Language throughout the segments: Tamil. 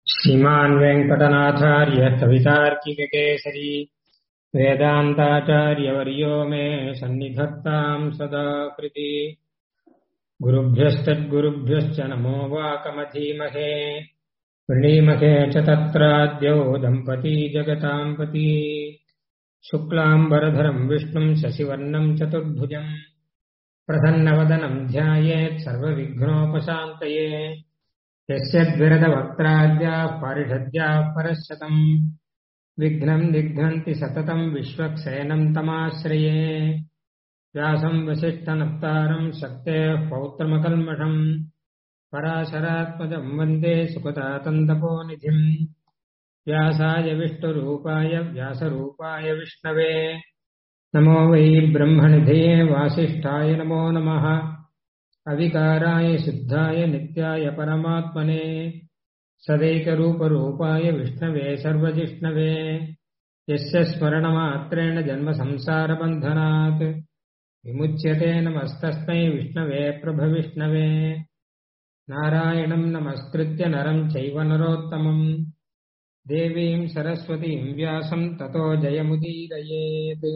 श्रीमान् वेङ्कटनाथार्य कवितार्किककेसरी वेदान्ताचार्यवर्यो मे सन्निधत्ताम् सदा कृति गुरुभ्यस्तद्गुरुभ्यश्च नमो वाकमधीमहे वृणीमहे च तत्राद्यौ दम्पती जगताम् पती शुक्लाम्बरधरम् विष्णुम् शशिवर्णम् चतुर्भुजम् प्रसन्नवदनम् ध्यायेत् सर्वविघ्नोपशान्तये यस्य द्विरदवक्त्राद्याः पारिषद्याः परशतम् विघ्नम् निघ्नन्ति सततम् विश्वक्सेनम् तमाश्रये व्यासम् वसिष्ठनप्तारम् शक्तेः पौत्रमकल्मषम् पराशरात्मजम् वन्दे सुकृतातन्तपोनिधिम् व्यासाय विष्णुरूपाय व्यासरूपाय विष्णवे नमो वै ब्रह्मनिधये वासिष्ठाय नमो नमः अविकाराय शुद्धाय नित्याय परमात्मने सदैकरूपरूपाय विष्णवे सर्वजिष्णवे यस्य स्मरणमात्रेण जन्मसंसारबन्धनात् विमुच्यते नमस्तस्मै विष्णवे प्रभविष्णवे नारायणम् नमस्कृत्य नरम् चैव नरोत्तमम् देवीम् सरस्वतीम् व्यासम् ततो जयमुदीरयेत्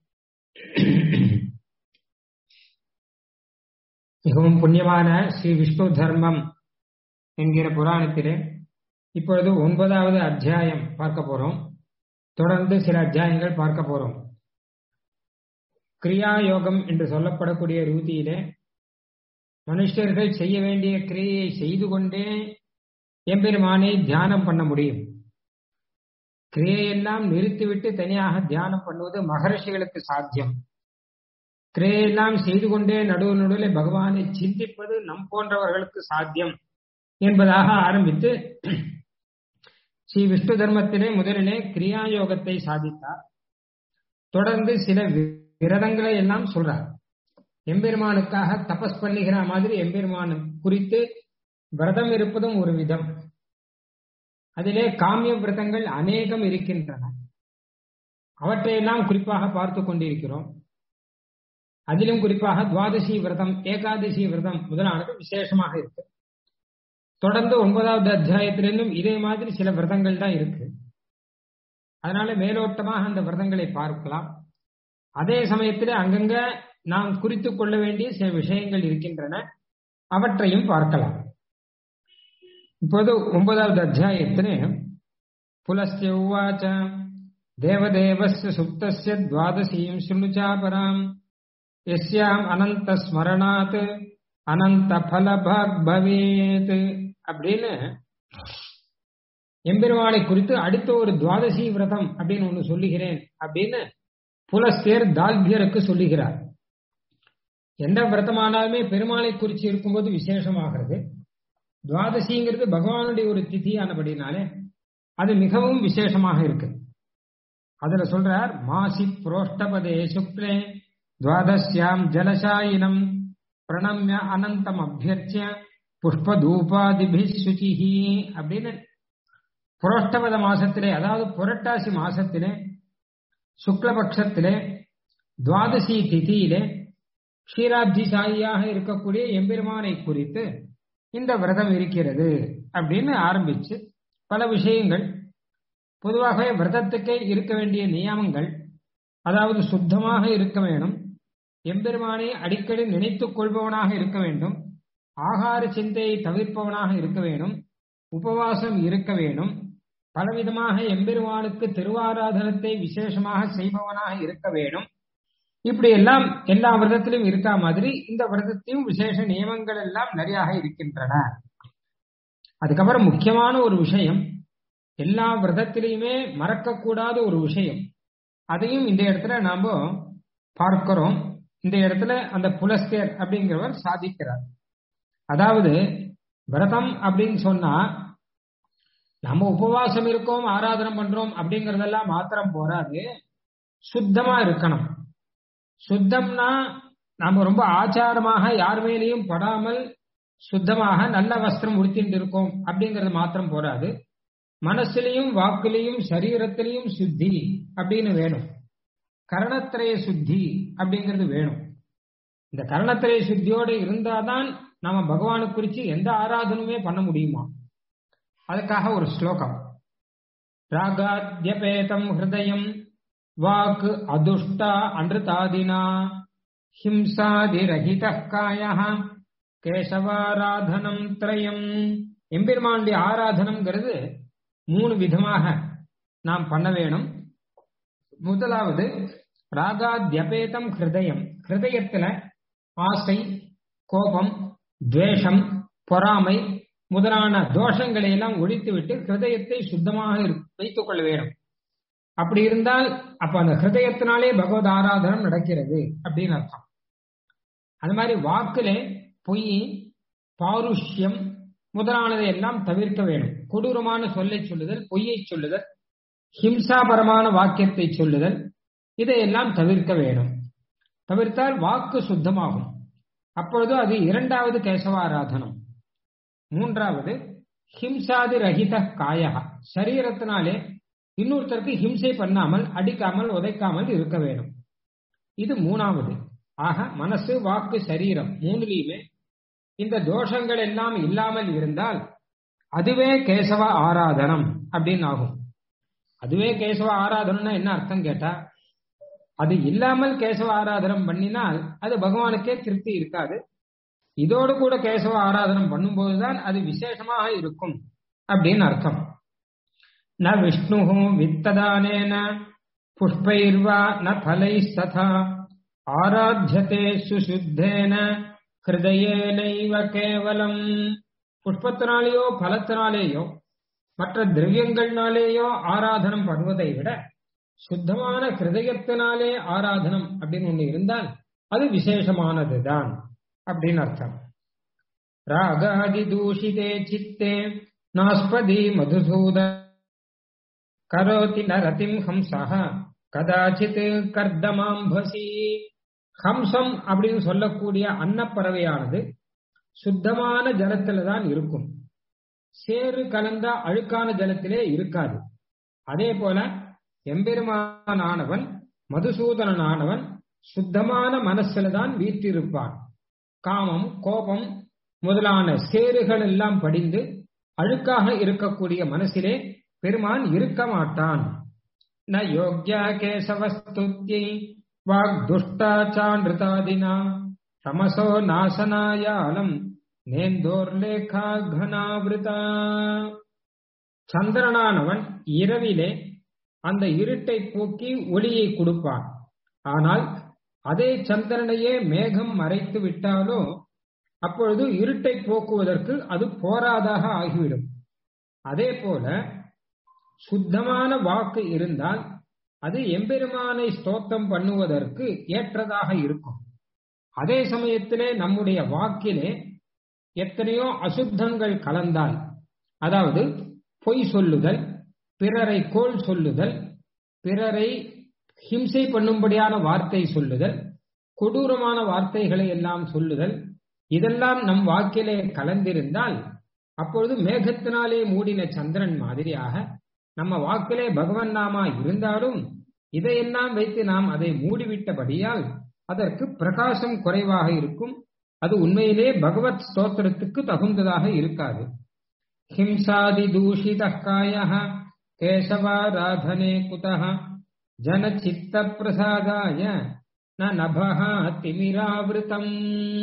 மிகவும் புண்ணியமான ஸ்ரீ விஷ்ணு தர்மம் என்கிற புராணத்திலே இப்பொழுது ஒன்பதாவது அத்தியாயம் பார்க்க போறோம் தொடர்ந்து சில அத்தியாயங்கள் பார்க்க போறோம் கிரியா யோகம் என்று சொல்லப்படக்கூடிய ரூதியிலே மனுஷர்கள் செய்ய வேண்டிய கிரியையை செய்து கொண்டே எம்பெருமானை தியானம் பண்ண முடியும் கிரியையெல்லாம் நிறுத்திவிட்டு தனியாக தியானம் பண்ணுவது மகர்ஷிகளுக்கு சாத்தியம் கிரியையெல்லாம் செய்து கொண்டே நடுவு நடுவில் பகவானை சிந்திப்பது நம் போன்றவர்களுக்கு சாத்தியம் என்பதாக ஆரம்பித்து ஸ்ரீ விஷ்ணு தர்மத்திலே முதலிலே கிரியா யோகத்தை சாதித்தார் தொடர்ந்து சில விரதங்களை எல்லாம் சொல்றார் எம்பெருமானுக்காக தபஸ் பண்ணுகிற மாதிரி எம்பெருமான் குறித்து விரதம் இருப்பதும் ஒரு விதம் அதிலே காமிய விரதங்கள் அநேகம் இருக்கின்றன அவற்றையெல்லாம் குறிப்பாக பார்த்து கொண்டிருக்கிறோம் அதிலும் குறிப்பாக துவாதசி விரதம் ஏகாதசி விரதம் முதலானது விசேஷமாக இருக்கு தொடர்ந்து ஒன்பதாவது அத்தியாயத்திலிருந்தும் இதே மாதிரி சில விரதங்கள் தான் இருக்கு அதனால மேலோட்டமாக அந்த விரதங்களை பார்க்கலாம் அதே சமயத்தில் அங்கங்க நாம் குறித்து கொள்ள வேண்டிய சில விஷயங்கள் இருக்கின்றன அவற்றையும் பார்க்கலாம் இப்போது ஒன்பதாவது அத்தியாயத்திலே புலஸ்ய உவாச்ச தேவதேவஸ்ய சுப்தஸ்ய துவாதசீம் சுணுச்சாபராம் எஸ்யாம் அனந்த ஸ்மரணாத் அனந்த பலபாக் பவேத் அப்படின்னு எம்பெருமானை குறித்து அடுத்த ஒரு துவாதசி விரதம் அப்படின்னு ஒண்ணு சொல்லுகிறேன் அப்படின்னு புலஸ்தேர் தால்பியருக்கு சொல்லுகிறார் எந்த விரதமானாலுமே பெருமாளை குறித்து இருக்கும்போது விசேஷமாகிறது துவாதசிங்கிறது பகவானுடைய ஒரு திதியானபடினாலே அது மிகவும் விசேஷமாக இருக்கு அதுல சொல்றார் மாசி புரோஷ்டபதே சுக்லே துவாதசியாம் ஜலசாயினம் பிரணம்ய அனந்தம் அபியர்ச்சிய புஷ்பதூபாதிபி சுச்சிஹி அப்படின்னு புரோஷ்டபத மாசத்திலே அதாவது புரட்டாசி மாசத்திலே சுக்லபக்ஷத்திலே துவாதசி திதியிலே க்ஷீராப்தி சாயியாக இருக்கக்கூடிய எம்பெருமானை குறித்து இந்த விரதம் இருக்கிறது அப்படின்னு ஆரம்பிச்சு பல விஷயங்கள் பொதுவாகவே விரதத்துக்கே இருக்க வேண்டிய நியமங்கள் அதாவது சுத்தமாக இருக்க வேணும் எம்பெருமானை அடிக்கடி நினைத்துக் கொள்பவனாக இருக்க வேண்டும் ஆகார சிந்தையை தவிர்ப்பவனாக இருக்க வேண்டும் உபவாசம் இருக்க வேண்டும் பலவிதமாக எம்பெருமானுக்கு திருவாராதனத்தை விசேஷமாக செய்பவனாக இருக்க வேண்டும் இப்படி எல்லாம் எல்லா விரதத்திலும் இருக்கா மாதிரி இந்த விரதத்தையும் விசேஷ நியமங்கள் எல்லாம் நிறைய இருக்கின்றன அதுக்கப்புறம் முக்கியமான ஒரு விஷயம் எல்லா விரதத்திலையுமே மறக்கக்கூடாத ஒரு விஷயம் அதையும் இந்த இடத்துல நாம பார்க்கிறோம் இந்த இடத்துல அந்த புலஸ்தேர் அப்படிங்கிறவர் சாதிக்கிறார் அதாவது விரதம் அப்படின்னு சொன்னா நம்ம உபவாசம் இருக்கோம் ஆராதனை பண்றோம் அப்படிங்கறதெல்லாம் மாத்திரம் போராது சுத்தமா இருக்கணும் சுத்தம்னா நாம ரொம்ப ஆச்சாரமாக யார் மேலேயும் படாமல் சுத்தமாக நல்ல வஸ்திரம் உடுத்திட்டு இருக்கோம் அப்படிங்கறது மாத்திரம் போராது மனசுலையும் வாக்குலையும் சரீரத்திலையும் சுத்தி அப்படின்னு வேணும் கரணத்திரைய சுத்தி அப்படிங்கிறது வேணும் இந்த கரணத்திரைய சுத்தியோடு இருந்தாதான் நாம பகவானு குறிச்சு எந்த ஆராதனுமே பண்ண முடியுமா அதுக்காக ஒரு ஸ்லோகம் ராகாத்யபேதம் ஹிருதயம் வாக் அதுஷ்டா அன்றுதாதினா ஹிம்சாதிரகித காய கேசவாராதனம் திரயம் எம்பெருமானுடைய ஆராதனம்ங்கிறது மூணு விதமாக நாம் பண்ண வேணும் முதலாவது ராகாத்யபேதம் ஹிருதயம் ஹிருதயத்துல ஆசை கோபம் துவேஷம் பொறாமை முதலான தோஷங்களை எல்லாம் ஒழித்துவிட்டு ஹிருதயத்தை சுத்தமாக வைத்துக் கொள்ள வேண்டும் அப்படி இருந்தால் அப்ப அந்த ஹிருதயத்தினாலே பகவத் ஆராதனம் நடக்கிறது அப்படின்னு அர்த்தம் அது மாதிரி வாக்கிலே பொய் பாருஷ்யம் முதலானதை எல்லாம் தவிர்க்க வேண்டும் கொடூரமான சொல்லை சொல்லுதல் பொய்யை சொல்லுதல் ஹிம்சாபரமான வாக்கியத்தை சொல்லுதல் இதையெல்லாம் தவிர்க்க வேண்டும் தவிர்த்தால் வாக்கு சுத்தமாகும் அப்பொழுது அது இரண்டாவது கேசவாராதனம் மூன்றாவது ஹிம்சாதி ரஹித காயகா சரீரத்தினாலே இன்னொருத்தருக்கு ஹிம்சை பண்ணாமல் அடிக்காமல் உதைக்காமல் இருக்க வேண்டும் இது மூணாவது ஆக மனசு வாக்கு சரீரம் மூணுலையுமே இந்த தோஷங்கள் எல்லாம் இல்லாமல் இருந்தால் அதுவே கேசவ ஆராதனம் அப்படின்னு ஆகும் அதுவே கேசவ ஆராதனம்னா என்ன அர்த்தம் கேட்டா அது இல்லாமல் கேசவ ஆராதனம் பண்ணினால் அது பகவானுக்கே திருப்தி இருக்காது இதோடு கூட கேசவ ஆராதனம் பண்ணும்போதுதான் அது விசேஷமாக இருக்கும் அப்படின்னு அர்த்தம் ந விஷ்ணு வித்ததானேன புஷ்பைர்வா ந பலைஸ்ததா ஆராத்தியதே சுசுத்தேன ஹிருதயேனைவ கேவலம் புஷ்பத்தினாலேயோ பலத்தினாலேயோ மற்ற திரவியங்கள்னாலேயோ ஆராதனம் பண்ணுவதை விட சுத்தமான ஹிருதயத்தினாலே ஆராதனம் அப்படின்னு ஒண்ணு இருந்தால் அது விசேஷமானதுதான் அப்படின்னு அர்த்தம் ராகாதி தூஷிதே சித்தே நாஸ்பதி மதுசூத கரோதி நரதிம் ஹம்சஹ கதாச்சித் கர்தமாம்பசி ஹம்சம் அப்படின்னு சொல்லக்கூடிய அன்னப்பறவையானது சுத்தமான ஜலத்துல தான் இருக்கும் சேறு கலந்த அழுக்கான ஜலத்திலே இருக்காது அதே போல எம்பெருமானானவன் மதுசூதனனானவன் சுத்தமான மனசுல தான் வீற்றிருப்பான் காமம் கோபம் முதலான சேறுகள் எல்லாம் படிந்து அழுக்காக இருக்கக்கூடிய மனசிலே பெருமான் இருக்க மாட்டான் ந யோக்யா கேசவஸ்துத்யை வாக் துஷ்டாச்சான்றிதாதினா தமசோ நாசனாயாலம் நேந்தோர்லேகா கனாவிருதா சந்திரனானவன் இரவிலே அந்த இருட்டை போக்கி ஒளியை கொடுப்பான் ஆனால் அதே சந்திரனையே மேகம் மறைத்து விட்டாலோ அப்பொழுது இருட்டை போக்குவதற்கு அது போராதாக ஆகிவிடும் அதே போல சுத்தமான வாக்கு இருந்தால் அது எம்பெருமானை ஸ்தோத்திரம் பண்ணுவதற்கு ஏற்றதாக இருக்கும் அதே சமயத்திலே நம்முடைய வாக்கிலே எத்தனையோ அசுத்தங்கள் கலந்தால் அதாவது பொய் சொல்லுதல் பிறரை கோல் சொல்லுதல் பிறரை ஹிம்சை பண்ணும்படியான வார்த்தை சொல்லுதல் கொடூரமான வார்த்தைகளை எல்லாம் சொல்லுதல் இதெல்லாம் நம் வாக்கிலே கலந்திருந்தால் அப்பொழுது மேகத்தினாலே மூடின சந்திரன் மாதிரியாக நம்ம வாக்கிலே பகவன் நாமா இருந்தாலும் இதையெல்லாம் வைத்து நாம் அதை மூடிவிட்டபடியால் அதற்கு பிரகாசம் குறைவாக இருக்கும் அது உண்மையிலே பகவத் ஸ்தோத்திரத்துக்கு தகுந்ததாக இருக்காது ஹிம்சாதி தூஷித காய கேசவாராதனே குதः ஜன சித்த பிரசாதாய நபஹ திமிராவிருத்தம்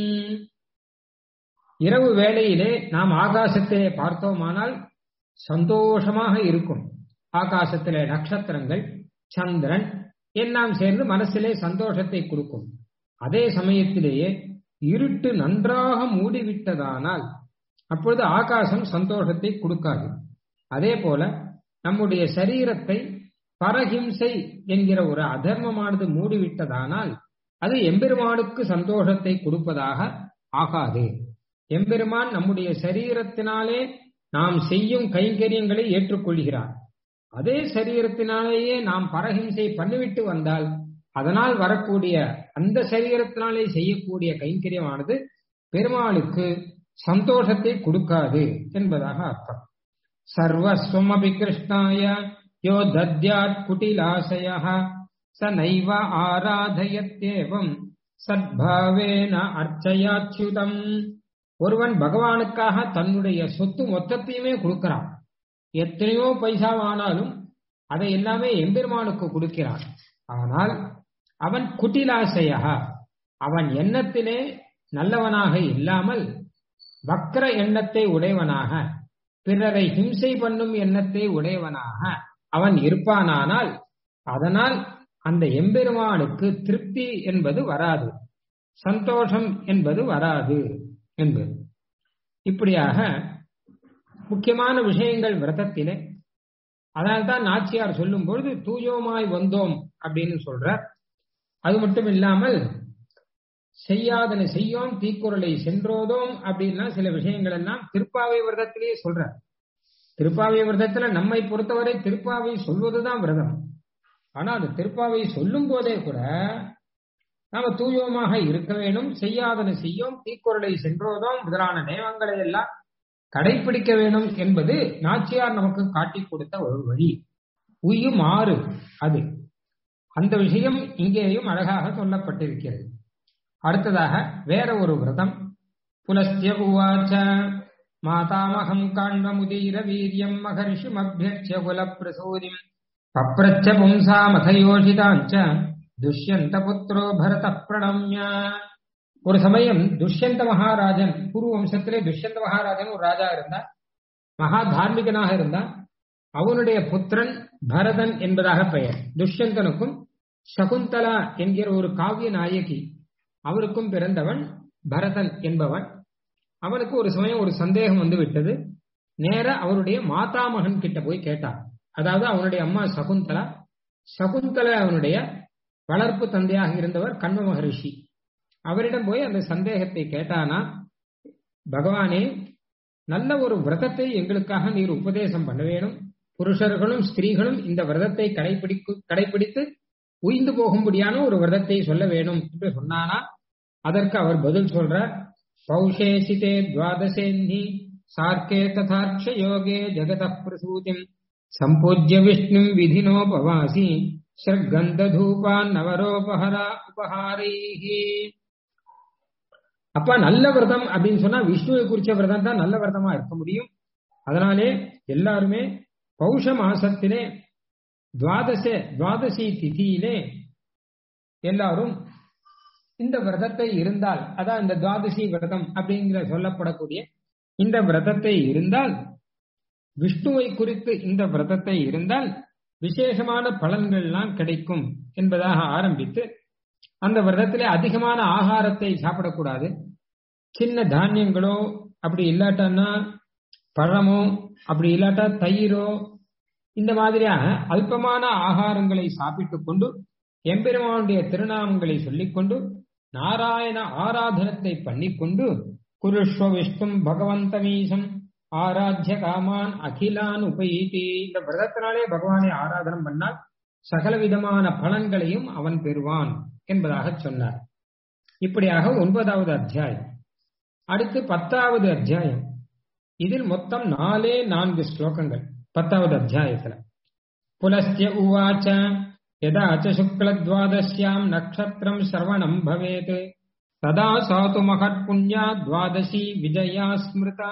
இரவு வேளையிலே நாம் ஆகாசத்தை பார்த்தோமானால் சந்தோஷமாக இருக்கும் ஆகாசத்திலே நட்சத்திரங்கள் சந்திரன் எல்லாம் சேர்ந்து மனசிலே சந்தோஷத்தை கொடுக்கும் அதே சமயத்திலேயே இருட்டு நன்றாக மூடிவிட்டதானால் அப்பொழுது ஆகாசம் சந்தோஷத்தை கொடுக்காது அதே போல நம்முடைய சரீரத்தை பரஹிம்சை என்கிற ஒரு அதர்மமானது மூடிவிட்டதானால் அது எம்பெருமானுக்கு சந்தோஷத்தை கொடுப்பதாக ஆகாது எம்பெருமான் நம்முடைய சரீரத்தினாலே நாம் செய்யும் கைங்கரியங்களை ஏற்றுக்கொள்கிறார் அதே சரீரத்தினாலேயே நாம் பரஹிம்சை பண்ணிவிட்டு வந்தால் அதனால் வரக்கூடிய அந்த சரீரத்தினாலே செய்யக்கூடிய கைங்கரியமானது பெருமாளுக்கு சந்தோஷத்தை கொடுக்காது என்பதாக அர்த்தம் சர்வஸ்வமபி கிருஷ்ணாய யோ தத்யாத் குட்டிலாசய ச நைவ ஆராதயத்தேவம் சத்பாவேன அர்ச்சயாச்சுதம் ஒருவன் பகவானுக்காக தன்னுடைய சொத்து மொத்தத்தையுமே கொடுக்கிறான் எத்தனையோ பைசாவானாலும் அதை எல்லாமே எம்பெருமானுக்கு கொடுக்கிறான் ஆனால் அவன் குட்டிலாசையா அவன் எண்ணத்திலே நல்லவனாக இல்லாமல் வக்ர எண்ணத்தை உடையவனாக பிறரை ஹிம்சை பண்ணும் எண்ணத்தை உடையவனாக அவன் இருப்பானானால் அதனால் அந்த எம்பெருமானுக்கு திருப்தி என்பது வராது சந்தோஷம் என்பது வராது என்பது இப்படியாக முக்கியமான விஷயங்கள் விரதத்திலே அதனால்தான் நாச்சியார் சொல்லும் பொழுது தூயோமாய் வந்தோம் அப்படின்னு சொல்றார் அது மட்டும் இல்லாமல் செய்யாதன செய்யோம் தீக்குறளை சென்றோதோம் அப்படின்னா சில விஷயங்கள் எல்லாம் திருப்பாவை விரதத்திலேயே சொல்றார் திருப்பாவை விரதத்துல நம்மை பொறுத்தவரை திருப்பாவை சொல்வதுதான் விரதம் ஆனா அந்த திருப்பாவை சொல்லும் போதே கூட நாம தூயோமாக இருக்க வேண்டும் செய்யாதன செய்யோம் தீக்குறளை சென்றோதோம் முதலான நியமங்களை எல்லாம் கடைபிடிக்க வேண்டும் என்பது நாச்சியார் நமக்கு காட்டி கொடுத்த ஒரு வழி உயும் ஆறு அது அந்த விஷயம் இங்கேயும் அழகாக சொல்லப்பட்டிருக்கிறது அடுத்ததாக வேற ஒரு விரதம் புலஸ்திய உவாச்ச மாதாமகம் காண்பமுதீர வீரியம் மகர்ஷிமபியட்ச குல பிரசூதிம் பப்ரச்ச பும்சாமதயோஷிதாஞ்ச துஷ்யந்த புத்திரோ பரத பிரணம்ய ஒரு சமயம் துஷ்யந்த மகாராஜன் பூர்வ வம்சத்திலே துஷ்யந்த மகாராஜன் ஒரு ராஜா இருந்தா மகா தார்மிகனாக இருந்தா அவனுடைய புத்திரன் பரதன் என்பதாக பெயர் துஷ்யந்தனுக்கும் சகுந்தலா என்கிற ஒரு காவிய நாயகி அவருக்கும் பிறந்தவன் பரதன் என்பவன் அவனுக்கு ஒரு சமயம் ஒரு சந்தேகம் வந்து விட்டது நேர அவருடைய மாதாமகன் கிட்ட போய் கேட்டான் அதாவது அவனுடைய அம்மா சகுந்தலா சகுந்தலா அவனுடைய வளர்ப்பு தந்தையாக இருந்தவர் கண்வ மகரிஷி அவரிடம் போய் அந்த சந்தேகத்தை கேட்டானா பகவானே நல்ல ஒரு விரதத்தை எங்களுக்காக நீர் உபதேசம் பண்ண வேணும் புருஷர்களும் ஸ்திரீகளும் இந்த விரதத்தை கடைபிடிக்கு கடைபிடித்து உயிந்து போகும்படியான ஒரு விரதத்தை சொல்ல வேணும் என்று சொன்னானா அதற்கு அவர் பதில் சொல்றார் பௌஷேசிதே துவாதசேன்னி சார்க்கே ததாட்ச யோகே ஜெகத பிரசூதிம் சம்பூஜ்ய விஷ்ணு விதினோபவாசி ஸ்ரகந்தூபான் நவரோபஹரா உபஹாரைஹி அப்ப நல்ல விரதம் அப்படின்னு சொன்னா விஷ்ணுவை குறிச்ச விரதம் தான் நல்ல விரதமா இருக்க முடியும் அதனாலே எல்லாருமே பௌஷ மாசத்திலே துவாதச துவாதசி திதியிலே எல்லாரும் இந்த விரதத்தை இருந்தால் அதான் இந்த துவாதசி விரதம் அப்படிங்கிற சொல்லப்படக்கூடிய இந்த விரதத்தை இருந்தால் விஷ்ணுவை குறித்து இந்த விரதத்தை இருந்தால் விசேஷமான பலன்கள்லாம் கிடைக்கும் என்பதாக ஆரம்பித்து அந்த விரதத்திலே அதிகமான ஆகாரத்தை சாப்பிடக்கூடாது சின்ன தானியங்களோ அப்படி இல்லாட்டன்னா பழமோ அப்படி இல்லாட்டா தயிரோ இந்த மாதிரியாக அல்பமான ஆகாரங்களை சாப்பிட்டுக் கொண்டு எம்பெருமானுடைய திருநாமங்களை சொல்லிக்கொண்டு நாராயண ஆராதனத்தை பண்ணிக்கொண்டு குருஷ்வ விஷ்ணும் பகவந்தமீசம் ஆராத்திய காமான் அகிலான் உபயீதி இந்த விரதத்தினாலே பகவானை ஆராதனம் பண்ணால் சகல விதமான பலன்களையும் அவன் பெறுவான் என்பதாக சொன்னார் இப்படியாக ஒன்பதாவது அத்தியாயம் அடுத்து பத்தாவது அத்தியாயம் இதில் மொத்தம் நாலே நான்கு ஸ்லோகங்கள் பத்தாவது அத்தியாயத்துல புலஸ்திய உவாச்ச யதா ச சுக்லத்வாதஸ்யாம் நக்ஷத்திரம் சரவணம் பவேத் ததா சாது மகத் புண்ணியா துவாதசி விஜயா ஸ்மிருதா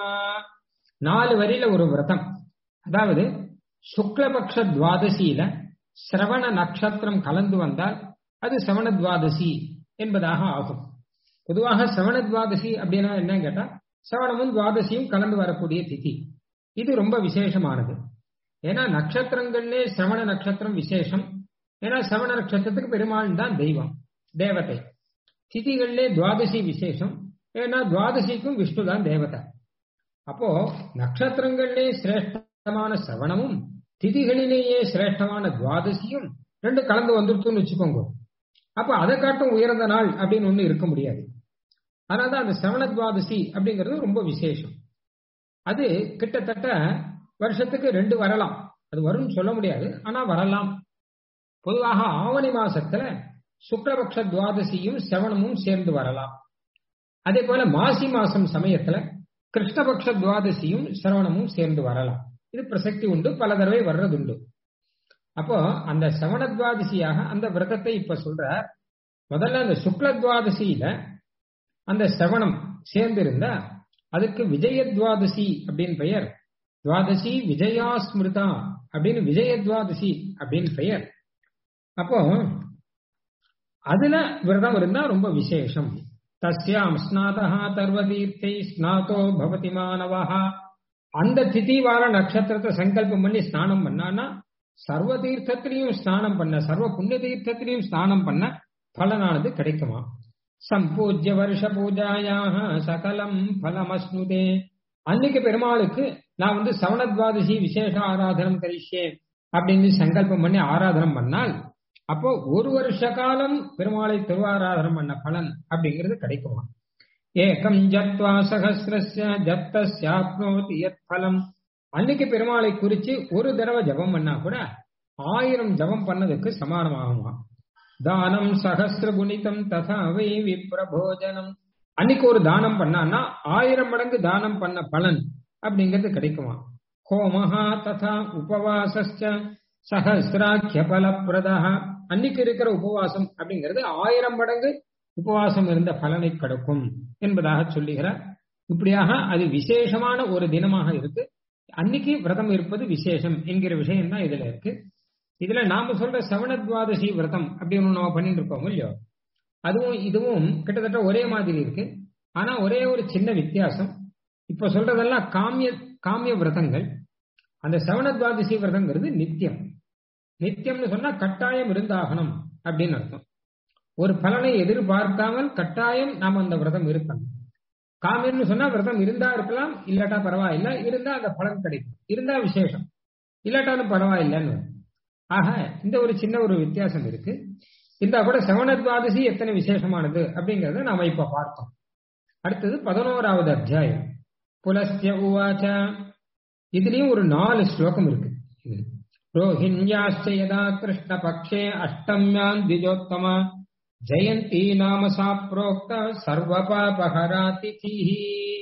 நாலு வரியில ஒரு விரதம் அதாவது சுக்லபக்ஷ துவாதசியில சிரவண நட்சத்திரம் கலந்து வந்தால் அது சவண துவாதசி என்பதாக ஆகும் பொதுவாக சவண துவாதசி அப்படின்னா என்ன கேட்டா சவணமும் துவாதசியும் கலந்து வரக்கூடிய திதி இது ரொம்ப விசேஷமானது ஏன்னா நட்சத்திரங்கள்லே சிரவண நட்சத்திரம் விசேஷம் ஏன்னா சவண நட்சத்திரத்துக்கு பெருமாள் தான் தெய்வம் தேவதை திதிகள்லே துவாதசி விசேஷம் ஏன்னா துவாதசிக்கும் விஷ்ணு தான் தேவதை அப்போ நட்சத்திரங்களிலே சிரேஷ்டமான சவணமும் திதிகளிலேயே சிரேஷ்டமான துவாதசியும் ரெண்டு கலந்து வந்துருச்சுன்னு வச்சுக்கோங்க அப்ப அதை காட்டும் உயர்ந்த நாள் அப்படின்னு ஒண்ணு இருக்க முடியாது அதனால்தான் அந்த சவண துவாதசி அப்படிங்கிறது ரொம்ப விசேஷம் அது கிட்டத்தட்ட வருஷத்துக்கு ரெண்டு வரலாம் அது வரும்னு சொல்ல முடியாது ஆனா வரலாம் பொதுவாக ஆவணி மாசத்துல சுக்லபக்ஷ துவாதசியும் சிரவணமும் சேர்ந்து வரலாம் அதே போல மாசி மாசம் சமயத்துல கிருஷ்ணபக்ஷ துவாதசியும் சிரவணமும் சேர்ந்து வரலாம் இது பிரசக்தி உண்டு பல தடவை வர்றதுண்டு அப்போ அந்த சவண துவாதசியாக அந்த விரதத்தை இப்ப சொல்ற முதல்ல அந்த சுக்ல துவாதசியில அந்த சிரவணம் சேர்ந்து இருந்தா அதுக்கு விஜய துவாதசி அப்படின்னு பெயர் துவாதசி விஜயா ஸ்மிருதா அப்படின்னு விஜய துவாதசி அப்படின்னு பெயர் அப்போ அதுல விரதம் இருந்தா ரொம்ப விசேஷம் தஸ்யாம் ஸ்நாதா தர்வதீர்த்தை ஸ்நாதோ பவதி மாணவா அந்த திதி வார நட்சத்திரத்தை சங்கல்பம் பண்ணி ஸ்நானம் பண்ணானா சர்வ தீர்த்தத்திலையும் ஸ்நானம் பண்ண சர்வ புண்ணிய தீர்த்தத்திலையும் ஸ்நானம் பண்ண பலனானது கிடைக்குமா சம்பூஜ்ய வருஷ பூஜாயாக சகலம் பலமஸ்னுதே அன்னைக்கு பெருமாளுக்கு நான் வந்து சவணத்வாதசி விசேஷ ஆராதனம் கரிஷே அப்படின்னு சங்கல்பம் பண்ணி ஆராதனம் பண்ணால் அப்போ ஒரு வருஷ காலம் பெருமாளை திருவாராதனம் பண்ண பலன் அப்படிங்கிறது கிடைக்குமா ஏகம் ஜத்வா சகசிரஸ்ய ஜப்தஸ்யாப்னோதி யத் பலம் அன்னைக்கு பெருமாளை குறிச்சு ஒரு தடவை ஜபம் பண்ணா கூட ஆயிரம் ஜபம் பண்ணதுக்கு சமானமாகுமா தானம் சகசிர குணிதம் ததா வை விப்ரபோஜனம் அன்னைக்கு ஒரு தானம் பண்ணான்னா ஆயிரம் மடங்கு தானம் பண்ண பலன் அப்படிங்கிறது கிடைக்குமா ஹோமஹா ததா உபவாசஸ்ச சகசிராக்கிய பலப்பிரதா அன்னைக்கு இருக்கிற உபவாசம் அப்படிங்கிறது ஆயிரம் மடங்கு உபவாசம் இருந்த பலனை கொடுக்கும் என்பதாக சொல்லுகிறார் இப்படியாக அது விசேஷமான ஒரு தினமாக இருக்கு அன்னைக்கு விரதம் இருப்பது விசேஷம் என்கிற விஷயம் தான் இதுல இருக்கு இதுல நாம சொல்ற சவணத்வாதசி விரதம் அப்படின்னு நம்ம பண்ணிட்டு இருக்கோம் இல்லையோ அதுவும் இதுவும் கிட்டத்தட்ட ஒரே மாதிரி இருக்கு ஆனா ஒரே ஒரு சின்ன வித்தியாசம் இப்ப சொல்றதெல்லாம் காமிய காமிய விரதங்கள் அந்த சவணத்வாதசி விரதங்கிறது நித்தியம் நித்தியம்னு சொன்னா கட்டாயம் இருந்தாகணும் அப்படின்னு அர்த்தம் ஒரு பலனை எதிர்பார்க்காமல் கட்டாயம் நாம் அந்த விரதம் இருக்கணும் காமியம்னு சொன்னா விரதம் இருந்தா இருக்கலாம் இல்லாட்டா பரவாயில்ல இருந்தா அந்த பலன் கிடைக்கும் இருந்தா விசேஷம் இல்லாட்டாலும் பரவாயில்லன்னு ஆக இந்த ஒரு சின்ன ஒரு வித்தியாசம் இருக்கு இருந்தா கூட சவணத்வாதசி எத்தனை விசேஷமானது அப்படிங்கறத நாம இப்ப பார்த்தோம் அடுத்தது பதினோராவது அத்தியாயம் புலஸ்திய உவாச்ச இதுலயும் ஒரு நாலு ஸ்லோகம் இருக்கு ரோஹிண்யாச்ச யதா கிருஷ்ண பக்ஷே அஷ்டம்யான் திஜோத்தம ஜெயந்தி நாம சா புரோக்த சர்வபாபஹரா திதிஹி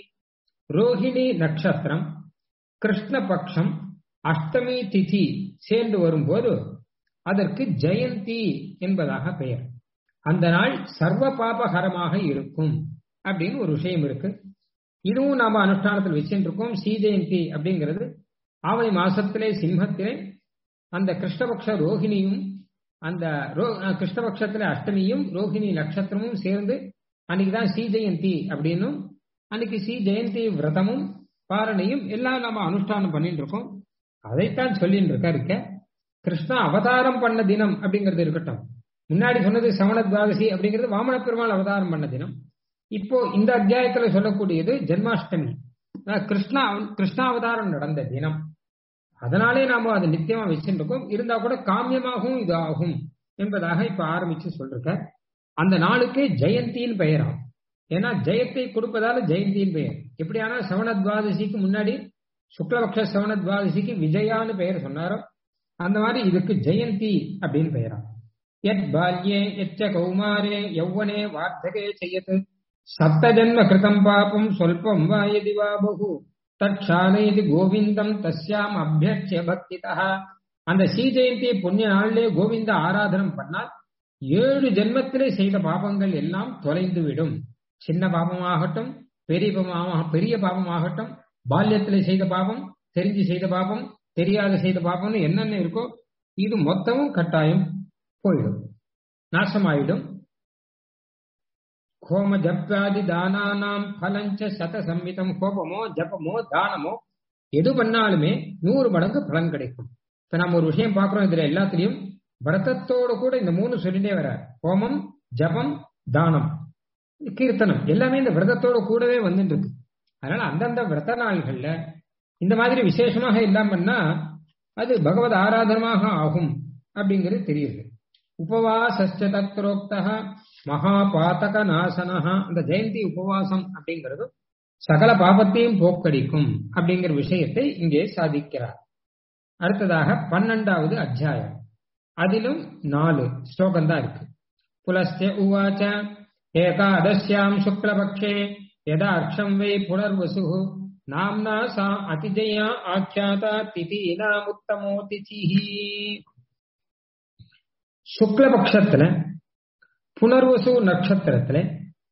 ரோஹிணி நட்சத்திரம் கிருஷ்ண பக்ஷம் அஷ்டமி திதி சேர்ந்து வரும்போது அதற்கு ஜெயந்தி என்பதாக பெயர் அந்த நாள் சர்வ பாபகரமாக இருக்கும் அப்படின்னு ஒரு விஷயம் இருக்கு இதுவும் நாம அனுஷ்டானத்தில் வச்சுட்டு இருக்கோம் ஸ்ரீஜெயந்தி அப்படிங்கிறது ஆவணி மாசத்திலே சிம்மத்திலே அந்த கிருஷ்ணபக்ஷ ரோஹிணியும் அந்த கிருஷ்ணபக்ஷத்துல அஷ்டமியும் ரோஹிணி நட்சத்திரமும் சேர்ந்து அன்னைக்குதான் ஸ்ரீ ஜெயந்தி அப்படின்னும் அன்னைக்கு ஸ்ரீ ஜெயந்தி விரதமும் பாரணையும் எல்லாம் நம்ம அனுஷ்டானம் பண்ணிட்டு இருக்கோம் அதைத்தான் சொல்லிட்டு இருக்க இருக்க கிருஷ்ணா அவதாரம் பண்ண தினம் அப்படிங்கிறது இருக்கட்டும் முன்னாடி சொன்னது சமண துவாதசி அப்படிங்கிறது வாமன பெருமாள் அவதாரம் பண்ண தினம் இப்போ இந்த அத்தியாயத்துல சொல்லக்கூடியது ஜென்மாஷ்டமி கிருஷ்ணா கிருஷ்ணாவதாரம் நடந்த தினம் அதனாலே நாம அதை நித்தியமா வச்சுட்டு இருக்கோம் இருந்தா கூட காமியமாகவும் இது ஆகும் என்பதாக இப்ப ஆரம்பிச்சு சொல்லிருக்க அந்த நாளுக்கு ஜெயந்தின்னு பெயராம் ஏன்னா ஜெயத்தை கொடுப்பதால ஜெயந்தியின் பெயர் எப்படியானா சவண துவாதசிக்கு முன்னாடி சுக்லபக்ஷ சவண துவாதசிக்கு விஜயான்னு பெயர் சொன்னாரோ அந்த மாதிரி இதுக்கு ஜெயந்தி அப்படின்னு பெயராம் எத் பால்யே எச்ச கௌமாரே யௌவனே வார்த்தகே செய்யத் சப்த ஜன்ம கிருதம் பாபம் சொல்பம் வா எதி வா பகு தற்சாலைது கோவிந்தம் தஸ்யாம் அபியட்சிய பக்திதா அந்த ஸ்ரீ ஜெயந்தி புண்ணிய நாளிலே கோவிந்த ஆராதனம் பண்ணால் ஏழு ஜென்மத்திலே செய்த பாபங்கள் எல்லாம் தொலைந்து விடும் சின்ன பாபமாகட்டும் பெரிய பாபமாக பெரிய பாபமாகட்டும் பால்யத்திலே செய்த பாபம் தெரிஞ்சு செய்த பாபம் தெரியாத செய்த பாபம்னு என்னென்ன இருக்கோ இது மொத்தமும் கட்டாயம் போயிடும் நாசமாயிடும் ஹோம ஜப்பாதி தானானாம் பலஞ்ச சத சம்மிதம் ஹோமமோ ஜபமோ தானமோ எது பண்ணாலுமே நூறு மடங்கு பலன் கிடைக்கும் இப்ப நம்ம ஒரு விஷயம் பார்க்கிறோம் இதுல எல்லாத்துலயும் விரதத்தோட கூட இந்த மூணு சொல்லிட்டே வர ஹோமம் ஜபம் தானம் கீர்த்தனம் எல்லாமே இந்த விரதத்தோட கூடவே வந்துட்டு இருக்கு அதனால அந்தந்த விரத நாள்கள்ல இந்த மாதிரி விசேஷமாக இல்லாமன்னா அது பகவத் ஆராதனமாக ஆகும் அப்படிங்கிறது தெரியுது உபவாசஸ்ட தத்ரோக்தா மகா பாத்தக நாசனஹா அந்த ஜெயந்தி உபவாசம் அப்படிங்கிறது சகல பாபத்தையும் போக்கடிக்கும் அப்படிங்கிற விஷயத்தை இங்கே சாதிக்கிறார் அடுத்ததாக பன்னெண்டாவது அத்தியாயம் அதிலும் நாலு ஸ்லோகம் தான் இருக்கு புலஸ்தே உவாச்ச ஏகாதசியாம் சுக்லபக்ஷே யதாட்சம் வை புனர்வசு நாம்னா சா அதிஜயா ஆக்கியாதா திதீனாமுத்தமோ திதிஹி சுக்லபக்ஷத்துல புனர்வசு நட்சத்திரத்துல